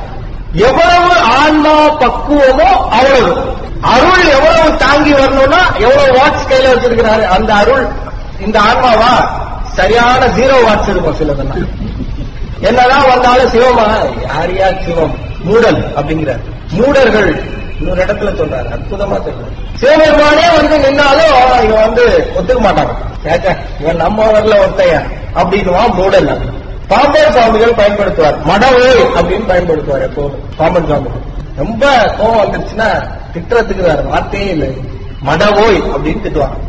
எவ்வளவு ஆன்மா பக்குவமோ அவ்வளவு அருள் எவ்வளவு தாங்கி வரணும்னா எவ்வளவு வாட்ஸ் கையில வச்சிருக்கிறாரு அந்த அருள் இந்த ஆன்மாவா சரியான ஜீரோ வாட்ஸ் இருக்கும் சிலதெல்லாம் என்னதான் வந்தாலும் சிவமா யார் யார் சிவம் மூடல் அப்படிங்கிறார் மூடர்கள் இன்னொரு இடத்துல சொல்றாரு அற்புதமா சொல்றாரு சிவபெருமானே வந்து நின்னாலும் இவன் வந்து ஒத்துக்க மாட்டாங்க கேக்க இவன் நம்ம வரல ஒத்தையா அப்படின்னுவான் மூடல் பாம்பன் சுவாமிகள் பயன்படுத்துவார் மடவோய் அப்படின்னு பயன்படுத்துவார் எப்போதும் பாம்பன் சுவாமிகள் ரொம்ப கோபம் வந்துருச்சுன்னா திட்டுறதுக்கு வேற வார்த்தையே இல்லை மடவோய் அப்படின்னு திட்டுவாங்க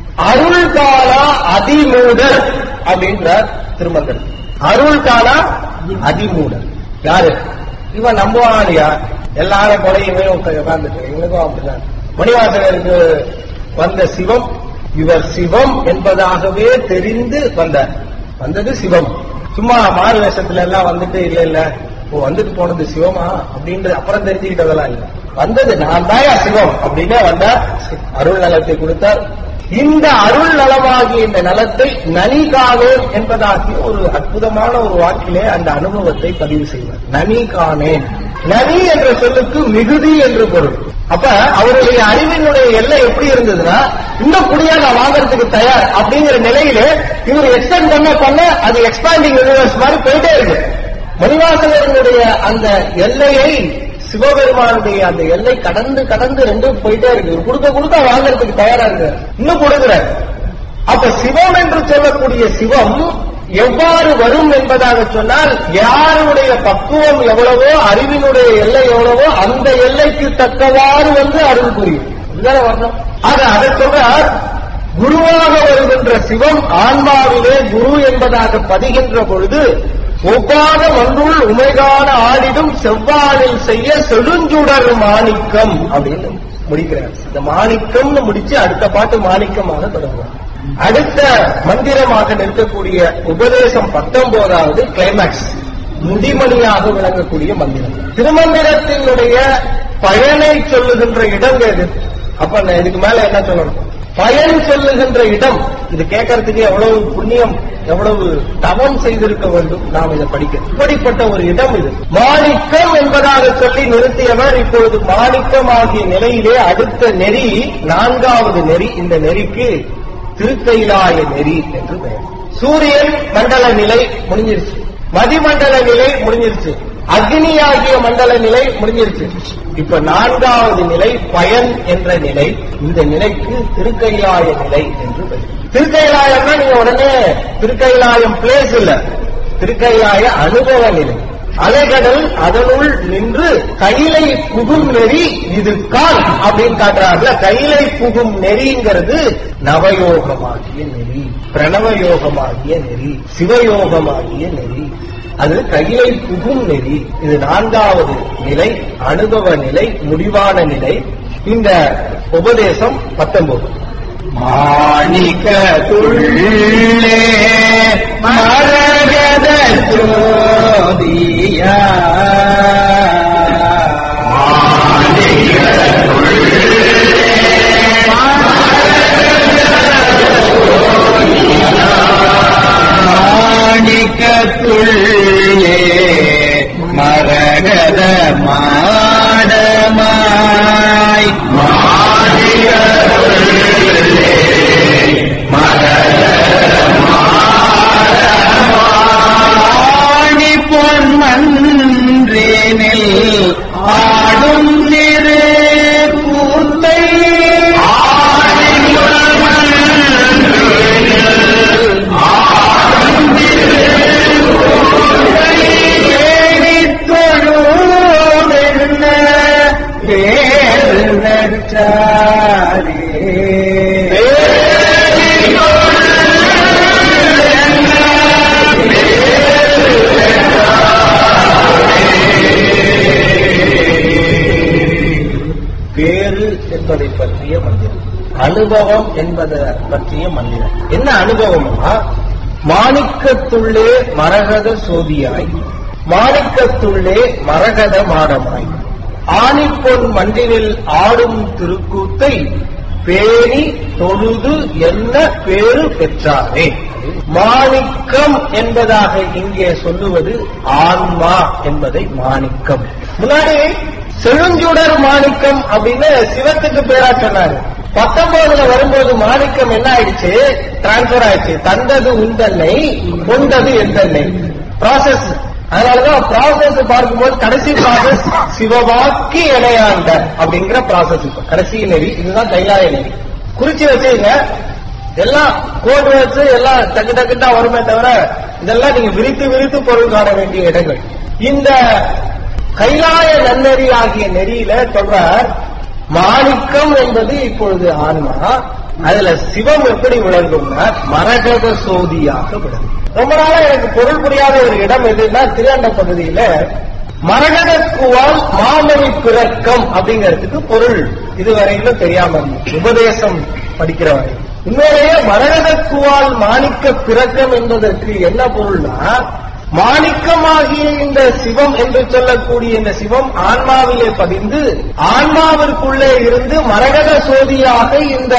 அருள் காலா அதிமூடர் அப்படின்றார் திருமங்கல் அருள் காலா அதிமூடர் யாரு இவன் நம்புவானியா எல்லாரும் கொலையுமே உட்காந்துட்டு இவனுக்கும் அப்படிதான் மணிவாசகருக்கு வந்த சிவம் இவர் சிவம் என்பதாகவே தெரிந்து வந்தார் வந்தது சிவம் சும்மா மாறு வேஷத்துல எல்லாம் வந்துட்டு இல்ல இல்ல ஓ வந்துட்டு போனது சிவமா அப்படின்றது அப்புறம் தெரிஞ்சுக்கிட்டதெல்லாம் இல்ல வந்தது நான் தாயா சிவம் அப்படின்னே வந்தார் அருள் நலத்தை கொடுத்தார் இந்த அருள் நலமாகிய இந்த நலத்தை நனி காணேன் என்பதாகிய ஒரு அற்புதமான ஒரு வாக்கிலே அந்த அனுபவத்தை பதிவு செய்வார் நனி காணேன் நனி என்ற சொல்லுக்கு மிகுதி என்று பொருள் அப்ப அவருடைய அறிவினுடைய எல்லை எப்படி இருந்ததுன்னா இன்னும் புடியா நான் வாங்குறதுக்கு தயார் அப்படிங்கிற நிலையில இவர் எக்ஸ்டெண்ட் பண்ண பண்ண அது எக்ஸ்பாண்டிங் யூனிவர்ஸ் மாதிரி போயிட்டே இருக்கு மணிவாசகர்களுடைய அந்த எல்லையை சிவபெருமானுடைய அந்த எல்லை கடந்து கடந்து ரெண்டும் போயிட்டே இருக்கு இவர் கொடுக்க கொடுக்க வாங்குறதுக்கு தயாரா இருக்கு இன்னும் கொடுக்குறார் அப்ப சிவம் என்று சொல்லக்கூடிய சிவம் எவ்வாறு வரும் என்பதாக சொன்னால் யாருடைய பக்குவம் எவ்வளவோ அறிவினுடைய எல்லை எவ்வளவோ அந்த எல்லைக்கு தக்கவாறு வந்து அருள் புரியும் இதுதானே வரணும் ஆக அதை சொல்றார் குருவாக வருகின்ற சிவம் ஆன்மாவிலே குரு என்பதாக பதிகின்ற பொழுது ஒவ்வாத ஒன்றுள் உமைகான ஆடிடும் செவ்வாழில் செய்ய செழுஞ்சுடர் மாணிக்கம் அப்படின்னு முடிக்கிறார் இந்த மாணிக்கம்னு முடிச்சு அடுத்த பாட்டு மாணிக்கமாக தொடங்குவார் அடுத்த மந்திரமாக நிற்கக்கூடிய உபதேசம் பத்தொன்பதாவது கிளைமேக்ஸ் முடிமணியாக விளங்கக்கூடிய மந்திரம் திருமந்திரத்தினுடைய பயனை சொல்லுகின்ற இடம் எது அப்ப நான் இதுக்கு மேல என்ன சொல்லணும் பயன் சொல்லுகின்ற இடம் இது கேட்கறதுக்கு எவ்வளவு புண்ணியம் எவ்வளவு தவம் செய்திருக்க வேண்டும் நாம் இதை படிக்க இப்படிப்பட்ட ஒரு இடம் இது மாணிக்கம் என்பதாக சொல்லி நிறுத்தியவர் இப்பொழுது மாணிக்கம் ஆகிய நிலையிலே அடுத்த நெறி நான்காவது நெறி இந்த நெறிக்கு திருக்கைலாய நெறி என்று பெயர் சூரியன் மண்டல நிலை முடிஞ்சிருச்சு மதிமண்டல நிலை முடிஞ்சிருச்சு அக்னி ஆகிய மண்டல நிலை முடிஞ்சிருச்சு இப்ப நான்காவது நிலை பயன் என்ற நிலை இந்த நிலைக்கு திருக்கைலாய நிலை என்று பெயர் திருக்கைலாயம்னா நீங்க உடனே திருக்கைலாயம் பிளேஸ் இல்ல திருக்கைலாய அனுபவ நிலை அலைகடல் அதனுள் நின்று கையிலை புகும் நெறி இது கால் அப்படின்னு காட்டுறாருல கையிலை புகும் நெறிங்கிறது நவயோகமாகிய நெறி பிரணவ யோகமாகிய நெறி சிவயோகமாகிய நெறி அது கையிலை புகும் நெறி இது நான்காவது நிலை அனுபவ நிலை முடிவான நிலை இந்த உபதேசம் பத்தொன்பது மாணிக்க துள்ளே மரகத ஜோதியா மாணிக்க துள்ளே மரகத மாடமாய் ஆணி பொன் மன்றேனில் ஆடும் திரு கூத்தை தேடித் தொழுவென்ன பேர் நற்றாரே. பேரு என்பதை பற்றிய மந்திரம் அனுபவம் என்பதை பற்றிய மந்திரம் என்ன அனுபவம்னா மாணிக்கத்துள்ளே மரகத சோதியாய் மாணிக்கத்துள்ளே மரகத மாடமாய் ஆணிப்பொன் மண்டினில் ஆடும் திருக்கூத்தை பேணி தொழுது என்ன பேரு பெற்றாரே மாணிக்கம் என்பதாக இங்கே சொல்லுவது ஆன்மா என்பதை மாணிக்கம் முன்னாடி செழுஞ்சுடர் மாணிக்கம் அப்படின்னு சிவத்துக்கு பேரா சொன்னாரு பத்தொன்பதுல வரும்போது மாணிக்கம் என்ன ஆயிடுச்சு டிரான்ஸ்பர் ஆயிடுச்சு தந்தது உந்தன்னை கொண்டது எந்தன்னை ப்ராசஸ் அதனாலதான் ப்ராசஸ் பார்க்கும்போது கடைசி ப்ராசஸ் சிவவாக்கி இணையாண்ட அப்படிங்கிற ப்ராசஸ் இப்ப கடைசி நெறி இதுதான் கைலாய நெறி குறிச்சு வச்சுங்க எல்லாம் கோட் வச்சு எல்லாம் டக்கு டக்குட்டா வருமே தவிர இதெல்லாம் நீங்க விரித்து விரித்து பொருள் காண வேண்டிய இடங்கள் இந்த கைலாய நன்னெறி ஆகிய நெறியில சொல்றார் மாணிக்கம் என்பது இப்பொழுது ஆன்மா அதுல சிவம் எப்படி விளங்கும்னா மரகத சோதியாக விளங்கும் ரொம்ப நாளா எனக்கு பொருள் புரியாத ஒரு இடம் எதுன்னா திருவண்ட பகுதியில மரகதக்குவால் மாமணி பிறக்கம் அப்படிங்கிறதுக்கு பொருள் இதுவரையிலும் தெரியாம இருந்தது உபதேசம் படிக்கிற வரை உண்மையிலேயே மரகதக்குவால் மாணிக்க பிறக்கம் என்பதற்கு என்ன பொருள்னா மாணிக்கமாகிய இந்த சிவம் என்று சொல்லக்கூடிய இந்த சிவம் ஆன்மாவிலே பதிந்து ஆன்மாவிற்குள்ளே இருந்து மரகத சோதியாக இந்த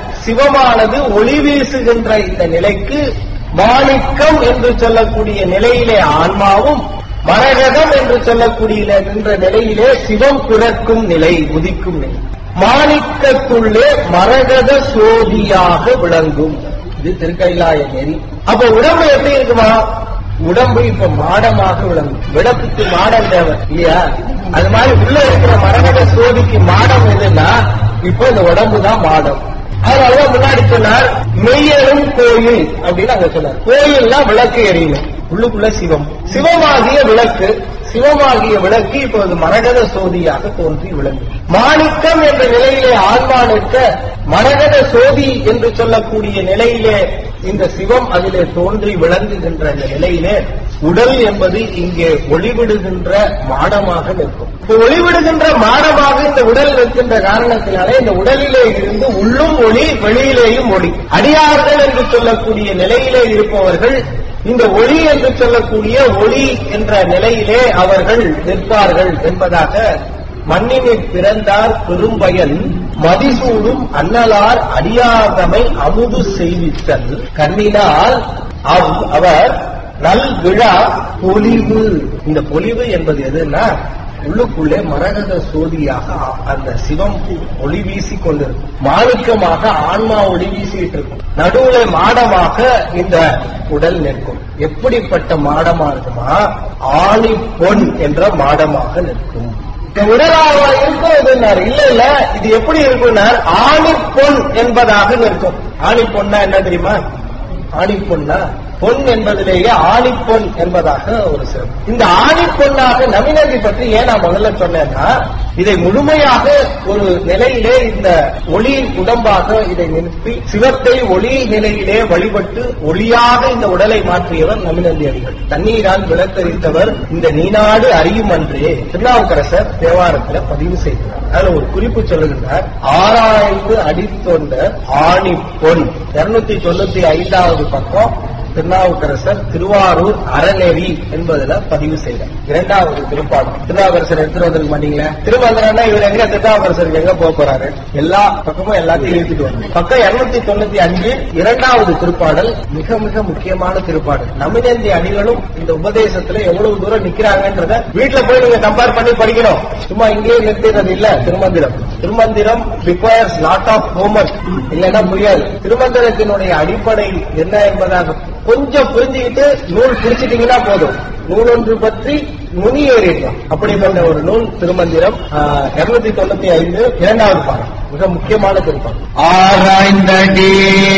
சிவமானது ஒளி வீசுகின்ற இந்த நிலைக்கு மாணிக்கம் என்று சொல்லக்கூடிய நிலையிலே ஆன்மாவும் மரகதம் என்று சொல்லக்கூடிய நின்ற நிலையிலே சிவம் பிறக்கும் நிலை உதிக்கும் நிலை மாணிக்கத்துள்ளே மரகத சோதியாக விளங்கும் இது திருக்கைலாய நெறி அப்ப உடம்பு எப்படி இருக்குமா உடம்பு இப்ப மாடமாக விளங்கும் விடப்புக்கு மாடம் தேவை இல்லையா அது மாதிரி உள்ள இருக்கிற மரகத சோதிக்கு மாடம் எதுன்னா இப்ப இந்த உடம்பு தான் மாடம் அதனாலதான் முன்னாடி சொன்னார் மெய்யரும் கோயில் அப்படின்னு அங்க சொன்னார் கோயில்னா விளக்கு எரியணும் உள்ளுக்குள்ள சிவம் சிவமாகிய விளக்கு சிவமாகிய விளக்கு இப்போது மரகத சோதியாக தோன்றி விளங்கும் மாணிக்கம் என்ற நிலையிலே ஆன்மா நிற்க மரகத சோதி என்று சொல்லக்கூடிய நிலையிலே இந்த சிவம் அதிலே தோன்றி விளங்குகின்ற இந்த நிலையிலே உடல் என்பது இங்கே ஒளிவிடுகின்ற மாடமாக நிற்கும் இப்ப ஒளிவிடுகின்ற மாடமாக இந்த உடல் நிற்கின்ற காரணத்தினாலே இந்த உடலிலே இருந்து உள்ளும் ஒளி வெளியிலேயும் ஒளி அடியார்கள் என்று சொல்லக்கூடிய நிலையிலே இருப்பவர்கள் இந்த ஒளி என்று சொல்லக்கூடிய ஒளி என்ற நிலையிலே அவர்கள் நிற்பார்கள் என்பதாக மண்ணினில் பிறந்தார் பெரும்பயன் மதிசூடும் அன்னலார் அடியார்தமை அமுது செய்வித்தல் கண்ணினால் அவ் அவர் நல் விழா பொலிவு இந்த பொலிவு என்பது எதுன்னா உள்ளுக்குள்ளே மரகத சோதியாக அந்த சிவம் ஒளி வீசி கொண்டிருக்கும் மாணிக்கமாக ஆன்மா ஒளி வீசிட்டு இருக்கும் நடுவுல மாடமாக இந்த உடல் நிற்கும் எப்படிப்பட்ட மாடமா இருக்குமா ஆணி பொன் என்ற மாடமாக நிற்கும் இந்த உடலாக இருக்கும் இல்ல இல்ல இது எப்படி இருக்கும்னார் ஆணி பொன் என்பதாக நிற்கும் ஆணி பொன்னா என்ன தெரியுமா ஆணி பொன்னா பொன் என்பதிலேயே ஆணிப்பொன் என்பதாக ஒரு சிறப்பு இந்த ஆணிப்பொன்னாக நவீனத்தை பற்றி ஏன் நான் முதல்ல சொன்னேன்னா இதை முழுமையாக ஒரு நிலையிலே இந்த ஒளியின் உடம்பாக இதை நிறுத்தி சிவத்தை ஒளி நிலையிலே வழிபட்டு ஒளியாக இந்த உடலை மாற்றியவர் நமினந்தி அடிகள் தண்ணீரால் விளக்கரித்தவர் இந்த நீநாடு அறியும் அன்றே திருநாவுக்கரசர் தேவாரத்தில் பதிவு செய்கிறார் அதுல ஒரு குறிப்பு சொல்லுகின்றார் ஆறாயிரத்து அடித்தொண்ட ஆணி பொன் இருநூத்தி தொண்ணூத்தி ஐந்தாவது பக்கம் திருநாவுக்கரசர் திருவாரூர் அறநெறி என்பதுல பதிவு செய்யறார் இரண்டாவது திருப்பாடம் திருநாவுக்கரசர் எடுத்துட்டு வந்திருக்க மாட்டீங்களா திருமந்திரம்னா இவர் எங்க திருநாவுக்கரசருக்கு எங்க போக போறாரு எல்லா பக்கமும் எல்லாத்தையும் இழுத்துட்டு வரும் பக்கம் இருநூத்தி தொண்ணூத்தி அஞ்சு இரண்டாவது திருப்பாடல் மிக மிக முக்கியமான திருப்பாடல் நமினந்தி அணிகளும் இந்த உபதேசத்துல எவ்வளவு தூரம் நிக்கிறாங்கன்றத வீட்டுல போய் நீங்க கம்பேர் பண்ணி படிக்கணும் சும்மா இங்கேயே நிறுத்திடுறது இல்ல Thirumanthiram Thirumanthiram requires lot of homework இல்லைன்னா புரியாது திருமந்திரத்தினுடைய அடிப்படை என்ன என்பதாக கொஞ்சம் புரிஞ்சுக்கிட்டு நூல் பிடிச்சிட்டீங்கன்னா போதும் நூல் ஒன்று பற்றி நுனி ஏறிடலாம் அப்படிப்பட்ட ஒரு நூல் திருமந்திரம் இருநூத்தி தொண்ணூத்தி ஐந்து இரண்டாவது பாடம் மிக முக்கியமான திருப்பாடம் ஆராய்ந்தடி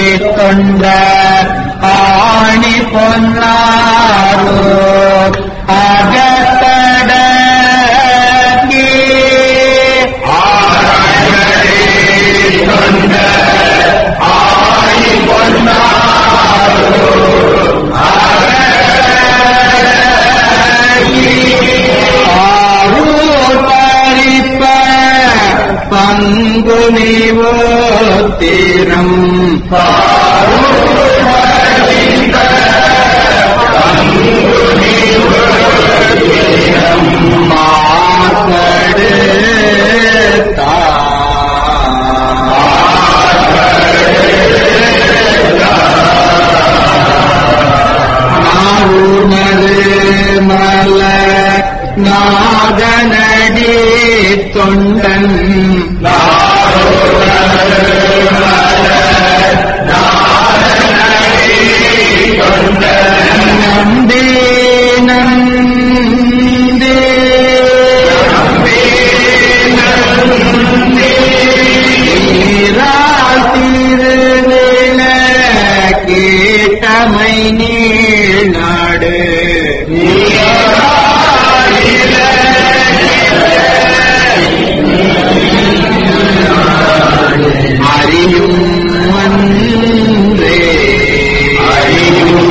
தொண்ட ஆணி பொன்னாரோ அகத்தட பறிப்ப பங்கு நீவோ தீரம் மாசடு நாவுணரு மல நாதன தொண்டன் நம்பே நம்பே திருநீல கேட்டமை நீள் நாடு அறியும் அன்றே அறியும்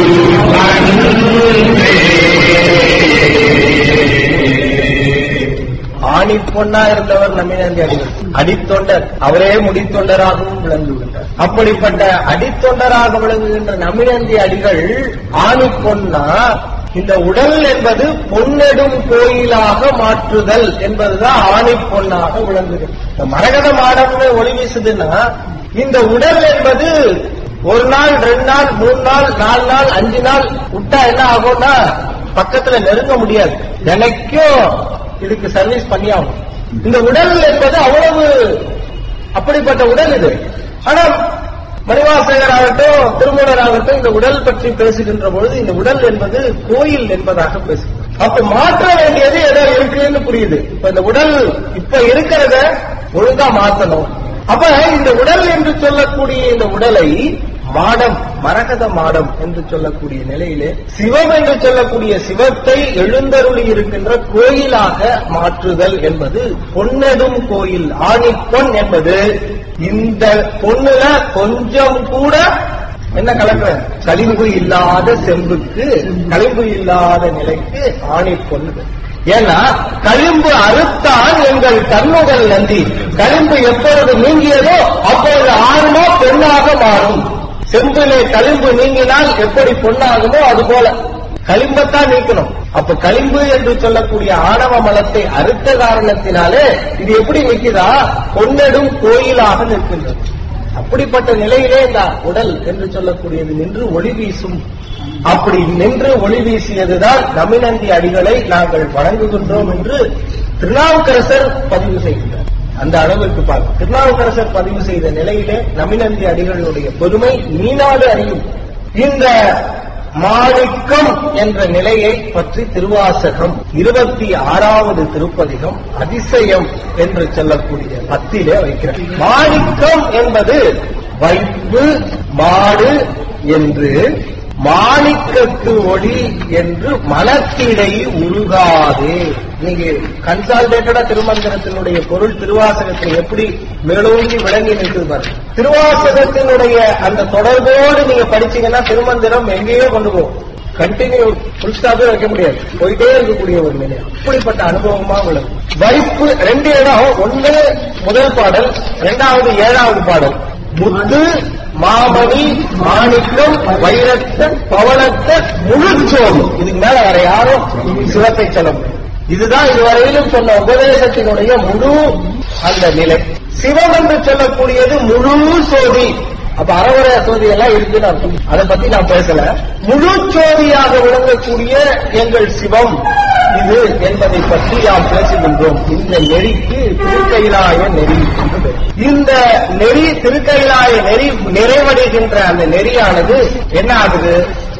ஆணி பொண்ணா இருந்தவர் நம்பினாண்டி அடிகள் அடித்தொண்டர் அவரே முடித்தொண்டராகவும் விளங்குகின்றார் அப்படிப்பட்ட அடித்தொண்டராக விளங்குகின்ற நமினந்தி அடிகள் ஆணி பொன்னா இந்த உடல் என்பது பொன்னெடும் கோயிலாக மாற்றுதல் என்பதுதான் ஆணி பொன்னாக விளங்குகிறது இந்த மரகத மாடம்னு ஒளி வீசுதுன்னா இந்த உடல் என்பது ஒரு நாள் ரெண்டு நாள் மூணு நாள் நாலு நாள் அஞ்சு நாள் விட்டா என்ன ஆகும்னா பக்கத்துல நெருங்க முடியாது எனக்கும் இதுக்கு சர்வீஸ் பண்ணியாகும் இந்த உடல் என்பது அவ்வளவு அப்படிப்பட்ட உடல் இது ஆனா மணிவாசகர் ஆகட்டும் திருமூலர் ஆகட்டும் இந்த உடல் பற்றி பேசுகின்ற பொழுது இந்த உடல் என்பது கோயில் என்பதாக பேசுகிறோம் அப்ப மாற்ற வேண்டியது ஏதோ இருக்குன்னு புரியுது இப்ப இந்த உடல் இப்ப இருக்கிறத ஒழுங்கா மாத்தணும் அப்ப இந்த உடல் என்று சொல்லக்கூடிய இந்த உடலை மாடம் மரகத மாடம் என்று சொல்லக்கூடிய நிலையிலே சிவம் என்று சொல்லக்கூடிய சிவத்தை எழுந்தருளி இருக்கின்ற கோயிலாக மாற்றுதல் என்பது பொன்னெடும் கோயில் ஆணி பொன் என்பது இந்த பொண்ணுல கொஞ்சம் கூட என்ன கலக்குற களிம்பு இல்லாத செம்புக்கு களிம்பு இல்லாத நிலைக்கு ஆணி பொண்ணு ஏன்னா களிம்பு அறுத்தான் எங்கள் கண்ணுகள் நந்தி களிம்பு எப்பொழுது நீங்கியதோ அப்பொழுது ஆணுமோ பெண்ணாக மாறும் செம்பிலே களிம்பு நீங்கினால் எப்படி பொண்ணாகுமோ அது போல களிம்பத்தான் நீக்கணும் அப்ப களிம்பு என்று சொல்லக்கூடிய ஆணவ மலத்தை அறுத்த காரணத்தினாலே இது எப்படி நிற்குதா பொன்னெடும் கோயிலாக நிற்கின்றது அப்படிப்பட்ட நிலையிலே இந்த உடல் என்று சொல்லக்கூடியது நின்று ஒளி வீசும் அப்படி நின்று ஒளி வீசியதுதான் நமினந்தி அடிகளை நாங்கள் வணங்குகின்றோம் என்று திருநாவுக்கரசர் பதிவு செய்கின்றார் அந்த அளவிற்கு பார்க்கும் திருநாவுக்கரசர் பதிவு செய்த நிலையிலே நமினந்தி அடிகளுடைய பெருமை நீனாடு அறியும் இந்த மாணிக்கம் என்ற நிலையை பற்றி திருவாசகம் இருபத்தி ஆறாவது திருப்பதிகம் அதிசயம் என்று சொல்லக்கூடிய பத்திலே வைக்கிறார் மாணிக்கம் என்பது வைப்பு மாடு என்று மாணிக்கத்து ஒளி என்று மலத்திடை உருகாது நீங்க கன்சால்டேட்டடா திருமந்திரத்தினுடைய பொருள் திருவாசகத்தில் எப்படி மேலோங்கி விளங்கி நிற்குது பாருங்க திருவாசகத்தினுடைய அந்த தொடர்போடு நீங்க படிச்சீங்கன்னா திருமந்திரம் எங்கேயோ கொண்டு போகும் கண்டினியூ ஃபுல் ஸ்டாப்பே வைக்க முடியாது போயிட்டே இருக்கக்கூடிய ஒரு நிலை அப்படிப்பட்ட அனுபவமா உள்ளது வைப்பு ரெண்டு இடம் ஒண்ணு முதல் பாடல் இரண்டாவது ஏழாவது பாடல் முத்து மாமணி மாணிக்கம் வைரத்த பவளத்த முழுச்சோறு இதுக்கு மேல வேற யாரும் சிவத்தை சொல்ல முடியும் இதுதான் இதுவரையிலும் சொன்ன உபதேசத்தினுடைய முழு அந்த நிலை சிவம் என்று சொல்லக்கூடியது முழு சோதி அப்ப அறவுரை சோதி எல்லாம் இருக்குன்னு அர்த்தம் அதை பத்தி நான் பேசல முழு சோதியாக விளங்கக்கூடிய எங்கள் சிவம் இது என்பதை பற்றி நாம் பேசுகின்றோம் இந்த நெறிக்கு திருக்கைலாய நெறி என்று பெயர். இந்த நெறி திருக்கைலாய நெறி நிறைவடைகின்ற அந்த நெறியானது என்ன ஆகுது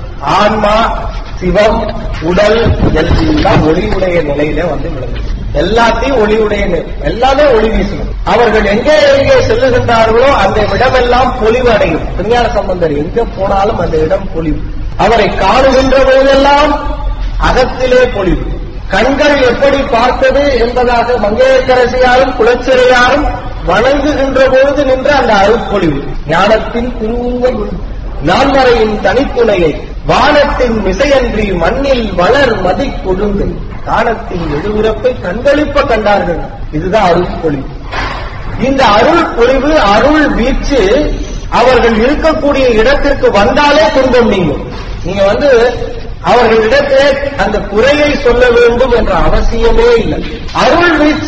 ஆன்மா சிவம் உடல் எல்லாம் ஒளிவுடைய நிலையில வந்து விளங்குது எல்லாத்தையும் ஒளிவுடைய நிலை. எல்லாமே ஒளி வீசணும் அவர்கள் எங்கே எங்கே செல்லுகின்றார்களோ அந்த இடமெல்லாம் பொலிவு அடையும் திருஞான சம்பந்தர் எங்க போனாலும் அந்த இடம் பொலிவு அவரை காணுகின்ற போதெல்லாம் அகத்திலே பொலிவு கண்கள் எப்படி பார்த்தது என்பதாக மங்கையக்கரசியாரும் குலச்சிறையாரும் வணங்குகின்ற பொழுது நின்ற அந்த அருட்பொழிவு ஞானத்தின் திருவுருவம் நான்மறையின் தனித்துணையை வானத்தின் மிசையன்றி மண்ணில் வளர் மதி கொழுந்து காலத்தின் எழுவுறப்பை கண்களிப்ப கண்டார்கள் இதுதான் அருட்பொழிவு இந்த அருள் பொழிவு அருள் வீச்சு அவர்கள் இருக்கக்கூடிய இடத்திற்கு வந்தாலே துன்பம் நீங்கும் நீங்க வந்து அவர்களிடத்தே அந்த குறையை சொல்ல வேண்டும் என்ற அவசியமே இல்லை அருள் வீச்சு என்று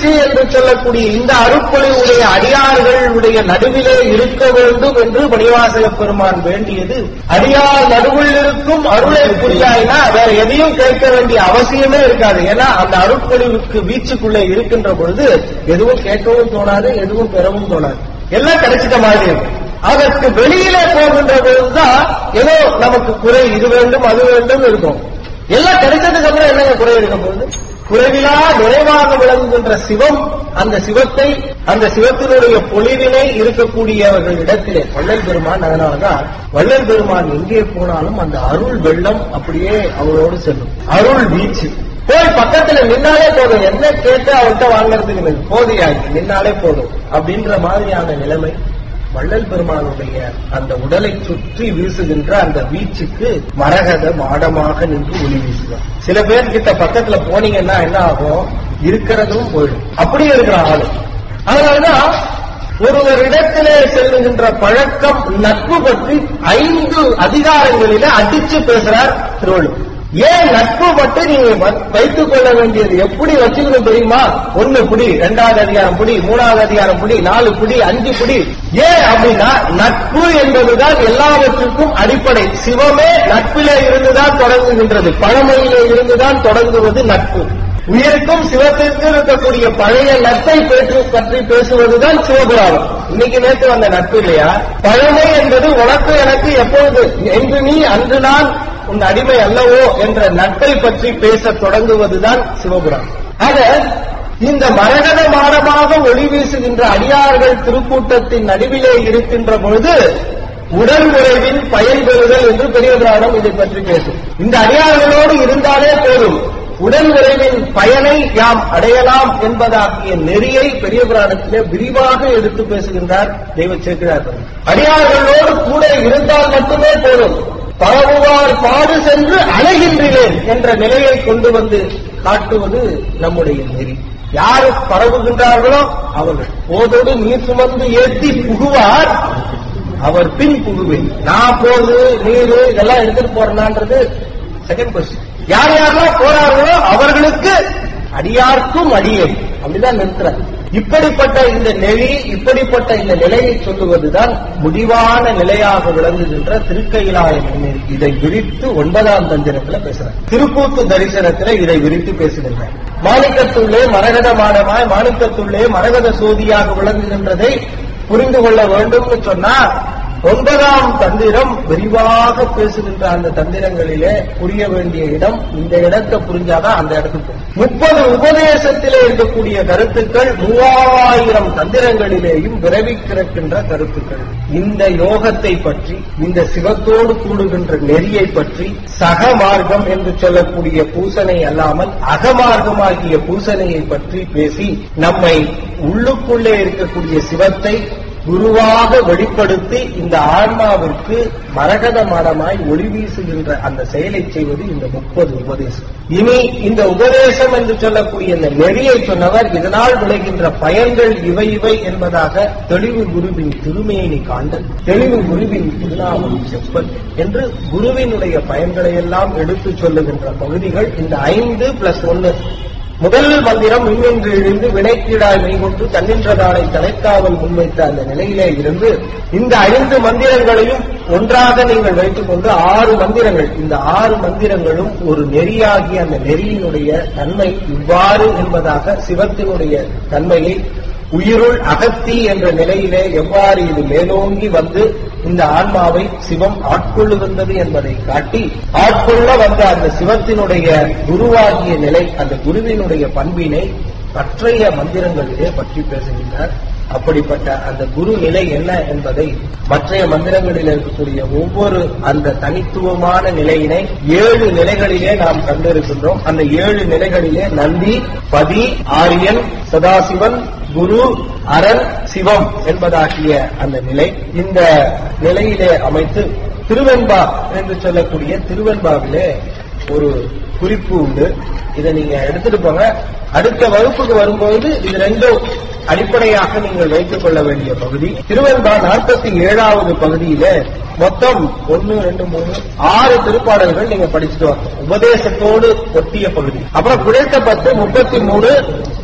சொல்லக்கூடிய இந்த அருட்பொழிவுடைய அடியார்களுடைய நடுவிலே இருக்க வேண்டும் என்று மணிவாசக பெருமான் வேண்டியது அடியார் நடுவில் இருக்கும் அருளை புரியாயினா வேற எதையும் கேட்க வேண்டிய அவசியமே இருக்காது ஏன்னா அந்த அருட்பொழிவுக்கு வீச்சுக்குள்ளே இருக்கின்ற பொழுது எதுவும் கேட்கவும் தோணாது எதுவும் பெறவும் தோணாது எல்லாம் கிடைச்சிட்ட மாதிரி இருக்கும் அதற்கு வெளியிலே போகின்ற பொழுதுதான் ஏதோ நமக்கு குறை இது வேண்டும் அது வேண்டும் இருக்கும் எல்லாம் கிடைச்சதுக்கு அப்புறம் என்னங்க குறை இருக்க போகுது குறைவிலா நிறைவாக விளங்குகின்ற சிவம் அந்த சிவத்தை அந்த சிவத்தினுடைய பொலிவினை இருக்கக்கூடியவர்கள் இடத்திலே வள்ளல் பெருமான் அதனாலதான் வள்ளல் பெருமான் எங்கே போனாலும் அந்த அருள் வெள்ளம் அப்படியே அவரோடு செல்லும் அருள் வீச்சு போய் பக்கத்துல நின்னாலே போதும் என்ன கேட்டு அவர்கிட்ட வாங்கறதுக்கு எனக்கு போதியாகி நின்னாலே போதும் அப்படின்ற மாதிரியான நிலைமை வள்ளல் பெருமானுடைய அந்த உடலை சுற்றி வீசுகின்ற அந்த வீச்சுக்கு மரகத மாடமாக நின்று ஒளி வீசுவார் சில பேர் கிட்ட பக்கத்துல போனீங்கன்னா என்ன ஆகும் இருக்கிறதும் போயிடும் அப்படியே இருக்கிற ஆளு அதனாலதான் ஒருவரிடத்திலே செல்லுகின்ற பழக்கம் நட்பு பற்றி ஐந்து அதிகாரங்களிலே அடிச்சு பேசுறார் திருவள்ளுவர் ஏன் நட்பு மட்டும் நீங்க வ- வைத்துக் கொள்ள வேண்டியது எப்படி வச்சுக்கணும் தெரியுமா ஒண்ணு புடி ரெண்டாவது அதிகாரம் புடி மூணாவது அதிகாரம் புடி நாலு புடி அஞ்சு புடி ஏன் அப்படின்னா நட்பு என்பதுதான் எல்லாவற்றுக்கும் அடிப்படை சிவமே நட்பிலே இருந்துதான் தொடங்குகின்றது பழமொழியிலே இருந்துதான் தொடங்குவது நட்பு உயிருக்கும் சிவத்திற்கும் இருக்கக்கூடிய பழைய நட்பை பேற்று பற்றி பேசுவதுதான் சிவபுராணம் இன்னைக்கு நேற்று வந்த நட்பு இல்லையா பழமை என்பது உனக்கு எனக்கு எப்பொழுது என்று நீ அன்று நான் உன் அடிமை அல்லவோ என்ற நட்பை பற்றி பேசத் தொடங்குவதுதான் சிவபுராணம் ஆக இந்த மரகத மாடமாக ஒளி வீசுகின்ற அடியார்கள் திருக்கூட்டத்தின் நடுவிலே இருக்கின்ற பொழுது உடல் உறவின் பயன் பெறுதல் என்று பெரிய புராணம் இதை பற்றி பேசும் இந்த அடியார்களோடு இருந்தாலே போதும் உடல் உறவின் பயனை யாம் அடையலாம் என்பதாகிய நெறியை பெரிய புராணத்திலே விரிவாக எடுத்து பேசுகின்றார் தெய்வ சேர்க்கிறார்கள் அடியார்களோடு கூட இருந்தால் மட்டுமே போதும் பரவுவார் பாடு சென்று அலைகின்றேன் என்ற நிலையை கொண்டு வந்து காட்டுவது நம்முடைய நெறி யார் பரவுகின்றார்களோ அவர்கள் போதோடு நீர் சுமந்து ஏற்றி புகுவார் அவர் பின் புகுவேன் நான் போது நீர் இதெல்லாம் எடுத்துட்டு போறேனான்றது செகண்ட் கொஸ்டின் யார் யாரெல்லாம் போறார்களோ அவர்களுக்கு அடியார்க்கும் அடியை அப்படிதான் நிறுத்துறார் இப்படிப்பட்ட இந்த நெறி இப்படிப்பட்ட இந்த நிலையை சொல்லுவதுதான் முடிவான நிலையாக விளங்குகின்ற திருக்கையிலாய நெறி. இதை விரித்து ஒன்பதாம் தந்திரத்துல பேசுறார் திருக்கூத்து தரிசனத்துல இதை விரித்து பேசுகின்றார் மாணிக்கத்துள்ளே மரகத மாடமாய் மாணிக்கத்துள்ளே மரகத சோதியாக விளங்குகின்றதை புரிந்து கொள்ள வேண்டும்னு சொன்னா ஒன்பதாம் தந்திரம் விரிவாக பேசுகின்ற அந்த தந்திரங்களிலே புரிய வேண்டிய இடம் இந்த இடத்தை புரிஞ்சாதான் அந்த இடத்துக்கு போகும். முப்பது உபதேசத்திலே இருக்கக்கூடிய கருத்துக்கள் மூவாயிரம் தந்திரங்களிலேயும் விரவி கிடக்கின்ற கருத்துக்கள் இந்த யோகத்தை பற்றி இந்த சிவத்தோடு கூடுகின்ற நெறியை பற்றி சக மார்க்கம் என்று சொல்லக்கூடிய பூசனை அல்லாமல் அகமார்க்கமாகிய பூசனையை பற்றி பேசி நம்மை உள்ளுக்குள்ளே இருக்கக்கூடிய சிவத்தை குருவாக வெளிப்படுத்தி இந்த ஆன்மாவிற்கு மரகத மரமாய் ஒளி வீசுகின்ற அந்த செயலை செய்வது இந்த முப்பது உபதேசம் இனி இந்த உபதேசம் என்று சொல்லக்கூடிய இந்த நெறியை சொன்னவர் இதனால் விளைகின்ற பயன்கள் இவை இவை என்பதாக தெளிவு குருவின் திருமேனி காண்டல் தெளிவு குருவின் திருநாமம் செப்பல் என்று குருவினுடைய பயன்களை எல்லாம் எடுத்துச் சொல்லுகின்ற பகுதிகள் இந்த ஐந்து பிளஸ் ஒன்னு முதல் மந்திரம் மின்னின்று இழிந்து வினைக்கீடாய் மெய்கொண்டு தன்னின்றதானை தலைக்காவல் முன்வைத்த அந்த நிலையிலே இருந்து இந்த ஐந்து மந்திரங்களையும் ஒன்றாக நீங்கள் வைத்துக் கொண்டு ஆறு மந்திரங்கள் இந்த ஆறு மந்திரங்களும் ஒரு நெறியாகிய அந்த நெறியினுடைய தன்மை இவ்வாறு என்பதாக சிவத்தினுடைய தன்மையை உயிருள் அகத்தி என்ற நிலையிலே எவ்வாறு இது மேலோங்கி வந்து இந்த ஆன்மாவை சிவம் ஆட்கொள்ளுகின்றது என்பதை காட்டி ஆட்கொள்ள வந்த அந்த சிவத்தினுடைய குருவாகிய நிலை அந்த குருவினுடைய பண்பினை மற்றைய மந்திரங்களிலே பற்றி பேசுகின்றார் அப்படிப்பட்ட அந்த குரு நிலை என்ன என்பதை மற்றைய மந்திரங்களில் இருக்கக்கூடிய ஒவ்வொரு அந்த தனித்துவமான நிலையினை ஏழு நிலைகளிலே நாம் கண்டிருக்கின்றோம் அந்த ஏழு நிலைகளிலே நந்தி பதி ஆரியன் சதாசிவன் குரு அரண் சிவம் என்பதாகிய அந்த நிலை இந்த நிலையிலே அமைத்து திருவெண்பா என்று சொல்லக்கூடிய திருவெண்பாவிலே ஒரு குறிப்பு உண்டு இதை நீங்க எடுத்துட்டு போங்க அடுத்த வகுப்புக்கு வரும்போது இது ரெண்டும் அடிப்படையாக நீங்கள் வைத்துக் கொள்ள வேண்டிய பகுதி திருவெண்பா நாற்பத்தி ஏழாவது பகுதியில மொத்தம் ஒன்னு ரெண்டு மூணு ஆறு திருப்பாடல்கள் நீங்க படிச்சுட்டு வாங்க உபதேசத்தோடு ஒட்டிய பகுதி அப்புறம் குழைத்த பத்து முப்பத்தி மூணு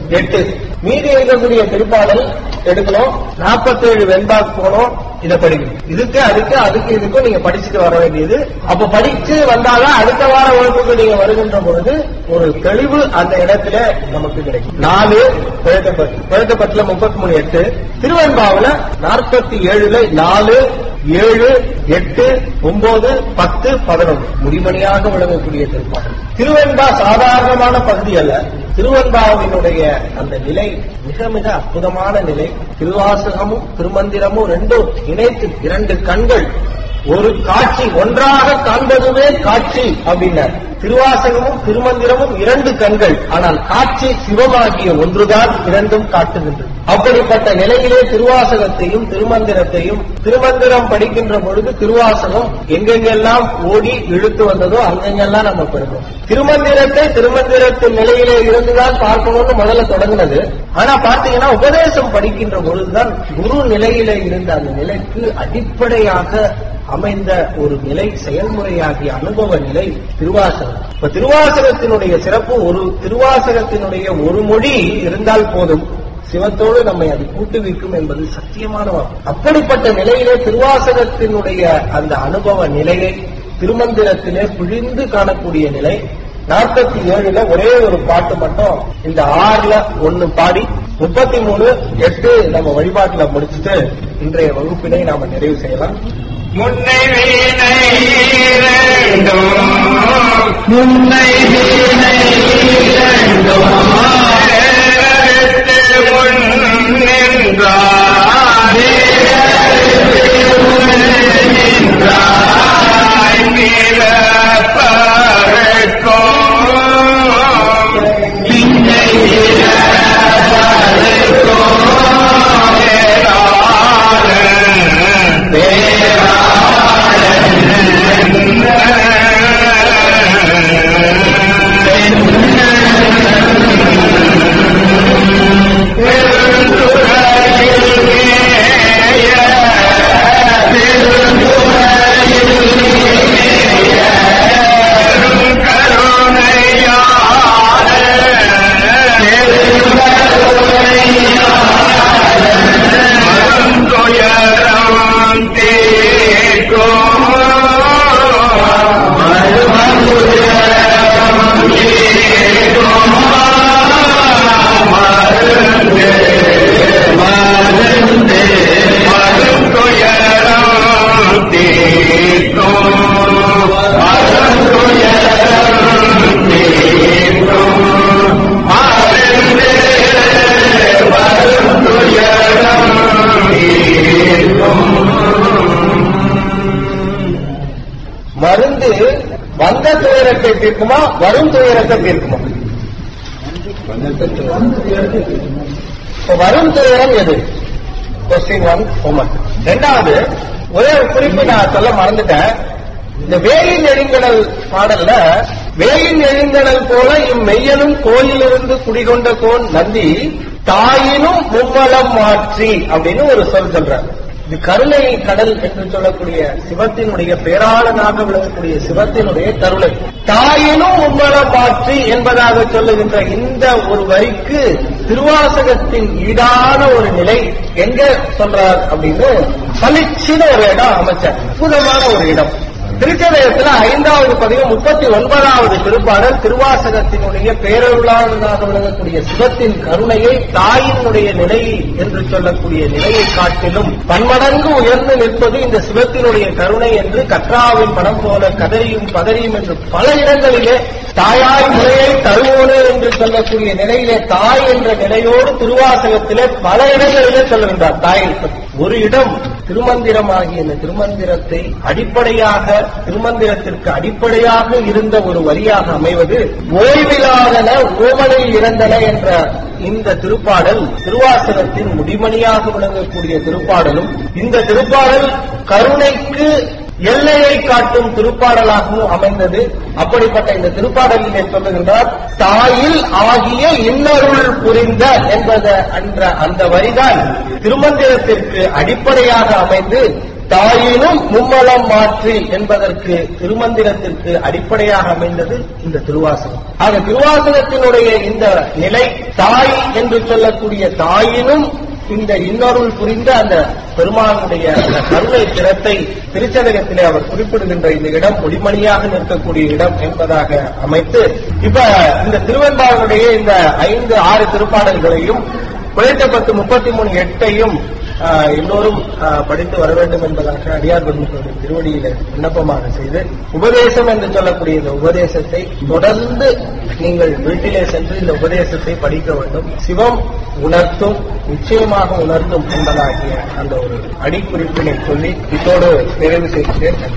எட்டு மீதி இருக்கக்கூடிய திருப்பாடல் எடுக்கணும் நாற்பத்தேழு வெண்பாக்கு போகணும் இதை படிக்கணும் இதுக்கு அதுக்கு அதுக்கு இதுக்கும் நீங்க படிச்சுட்டு வர வேண்டியது அப்ப படிச்சு வந்தாதான் அடுத்த வார வகுப்புக்கு நீங்க வருகின்ற பொழுது ஒரு தெளிவு அந்த இடத்துல நமக்கு கிடைக்கும் நாலு பிழக்கப்பட்டு பிழக்கப்பட்டுல முப்பத்தி மூணு எட்டு திருவெண்பாவுல நாற்பத்தி ஏழுல நாலு ஏழு எட்டு ஒன்பது பத்து பதினொன்று முடிமணியாக விளங்கக்கூடிய திருப்பாடல் திருவெண்பா சாதாரணமான பகுதி அல்ல திருவெண்பாவினுடைய அந்த நிலை மிக மிக அற்புதமான நிலை திருவாசகமும் திருமந்திரமும் ரெண்டும் இணைத்து இரண்டு கண்கள் ஒரு காட்சி ஒன்றாக காண்பதுவே காட்சி அப்படின்னார் திருவாசகமும் திருமந்திரமும் இரண்டு கண்கள் ஆனால் காட்சி சிவமாகிய ஒன்றுதான் இரண்டும் காட்டுகின்றது அப்படிப்பட்ட நிலையிலே திருவாசகத்தையும் திருமந்திரத்தையும் திருமந்திரம் படிக்கின்ற பொழுது திருவாசகம் எங்கெங்கெல்லாம் ஓடி இழுத்து வந்ததோ அங்கெங்கெல்லாம் நம்ம பெறுகிறோம் திருமந்திரத்தை திருமந்திரத்தின் நிலையிலே இருந்துதான் பார்க்கணும்னு முதல்ல தொடங்கினது ஆனா பாத்தீங்கன்னா உபதேசம் படிக்கின்ற பொழுதுதான் குரு நிலையிலே இருந்த அந்த நிலைக்கு அடிப்படையாக அமைந்த ஒரு நிலை செயல்முறையாகிய அனுபவ நிலை திருவாசகம் இப்ப திருவாசகத்தினுடைய சிறப்பு ஒரு திருவாசகத்தினுடைய ஒரு மொழி இருந்தால் போதும் சிவத்தோடு நம்மை அது கூட்டுவிக்கும் என்பது சத்தியமான வாக்கு. அப்படிப்பட்ட நிலையிலே திருவாசகத்தினுடைய அந்த அனுபவ நிலையை திருமந்திரத்திலே பிழிந்து காணக்கூடிய நிலை நாற்பத்தி ஏழுல ஒரே ஒரு பாட்டு மட்டும் இந்த ஆறுல ஒன்னு பாடி முப்பத்தி மூணு எட்டு நம்ம வழிபாட்டுல முடிச்சுட்டு இன்றைய வகுப்பினை நாம நிறைவு செய்யலாம் முன்னை வீணை இரண்டும் முன்னை வீணை இரண்டும் நேரத்து முன் நின்றார் நேரத்து முன் நின்றார் நிலப்பருக்கும் பின்னை நிலப்பருக்கும் மருந்து வந்த துயரத்தை தீர்க்குமா வரும் துயரத்தை தீர்க்குமா இப்ப வரும் துயரம் எது கொஸ்டின் ஒன் ஹோமன் ரெண்டாவது ஒரே ஒரு குறிப்பு நான் சொல்ல மறந்துட்டேன் இந்த வேயின் எழுங்கடல் பாடல்ல வேயின் எழுங்கடல் போல இம்மெய்யனும் கோயிலிருந்து குடிகொண்ட கோன் நந்தி தாயினும் மும்மலம் மாற்றி அப்படின்னு ஒரு சொல் சொல்றாங்க இது கருணை கடல் என்று சொல்லக்கூடிய சிவத்தினுடைய பேராளனாக விளங்கக்கூடிய சிவத்தினுடைய கருணை தாயினும் உம்மலம் மாற்றி என்பதாக சொல்லுகின்ற இந்த ஒரு வரிக்கு திருவாசகத்தின் ஈடான ஒரு நிலை எங்க சொல்றார் அப்படின்னு பளிச்சுன்னு ஒரு இடம் அமைச்சார் அற்புதமான ஒரு இடம் திருச்சதயத்துல ஐந்தாவது பதிவு முப்பத்தி ஒன்பதாவது திருப்பாடல் திருவாசகத்தினுடைய பேரருளானதாக விளங்கக்கூடிய சிவத்தின் கருணையை தாயினுடைய நிலை என்று சொல்லக்கூடிய நிலையை காட்டிலும் பன்மடங்கு உயர்ந்து நிற்பது இந்த சிவத்தினுடைய கருணை என்று கற்றாவின் படம் போல கதறியும் பதறியும் என்று பல இடங்களிலே தாயாய் முறையை தருவோடு என்று சொல்லக்கூடிய நிலையிலே தாய் என்ற நிலையோடு திருவாசகத்திலே பல இடங்களிலே சொல்லுகின்றார் தாயை பற்றி ஒரு இடம் திருமந்திரமாகிய இந்த திருமந்திரத்தை அடிப்படையாக திருமந்திரத்திற்கு அடிப்படையாக இருந்த ஒரு வரியாக அமைவது ஓய்விலாதன ஓமனில் இறந்தன என்ற இந்த திருப்பாடல் திருவாசகத்தின் முடிமணியாக விளங்கக்கூடிய திருப்பாடலும் இந்த திருப்பாடல் கருணைக்கு எல்லையை காட்டும் திருப்பாடலாகவும் அமைந்தது அப்படிப்பட்ட இந்த திருப்பாடலிலே சொல்லுகின்றார் தாயில் ஆகிய இன்னருள் புரிந்த என்பத என்ற அந்த வரிதான் திருமந்திரத்திற்கு அடிப்படையாக அமைந்து தாயினும் மும்மலம் மாற்றி என்பதற்கு திருமந்திரத்திற்கு அடிப்படையாக அமைந்தது இந்த திருவாசகம் ஆக திருவாசகத்தினுடைய இந்த நிலை தாய் என்று சொல்லக்கூடிய தாயினும் இந்த இன்னொருள் புரிந்த அந்த பெருமானுடைய அந்த கருணை திறத்தை திருச்சதகத்திலே அவர் குறிப்பிடுகின்ற இந்த இடம் ஒளிமணியாக நிற்கக்கூடிய இடம் என்பதாக அமைத்து இப்ப இந்த திருவெண்பாவனுடைய இந்த ஐந்து ஆறு திருப்பாடல்களையும் குறைந்த பத்து முப்பத்தி மூணு எட்டையும் ஆஹ், எல்லோரும் ஆஹ், படித்து வர வேண்டும் என்பதாக அடியார் பெருமக்களுடைய திருவடியில விண்ணப்பமாக செய்து உபதேசம் என்று சொல்லக்கூடிய இந்த உபதேசத்தை தொடர்ந்து நீங்கள் வீட்டிலே சென்று இந்த உபதேசத்தை படிக்க வேண்டும் சிவம் உணர்த்தும் நிச்சயமாக உணர்த்தும் என்பதாகிய அந்த ஒரு அடிக்குறிப்பினை சொல்லி இதோடு நிறைவு செய்கிறேன்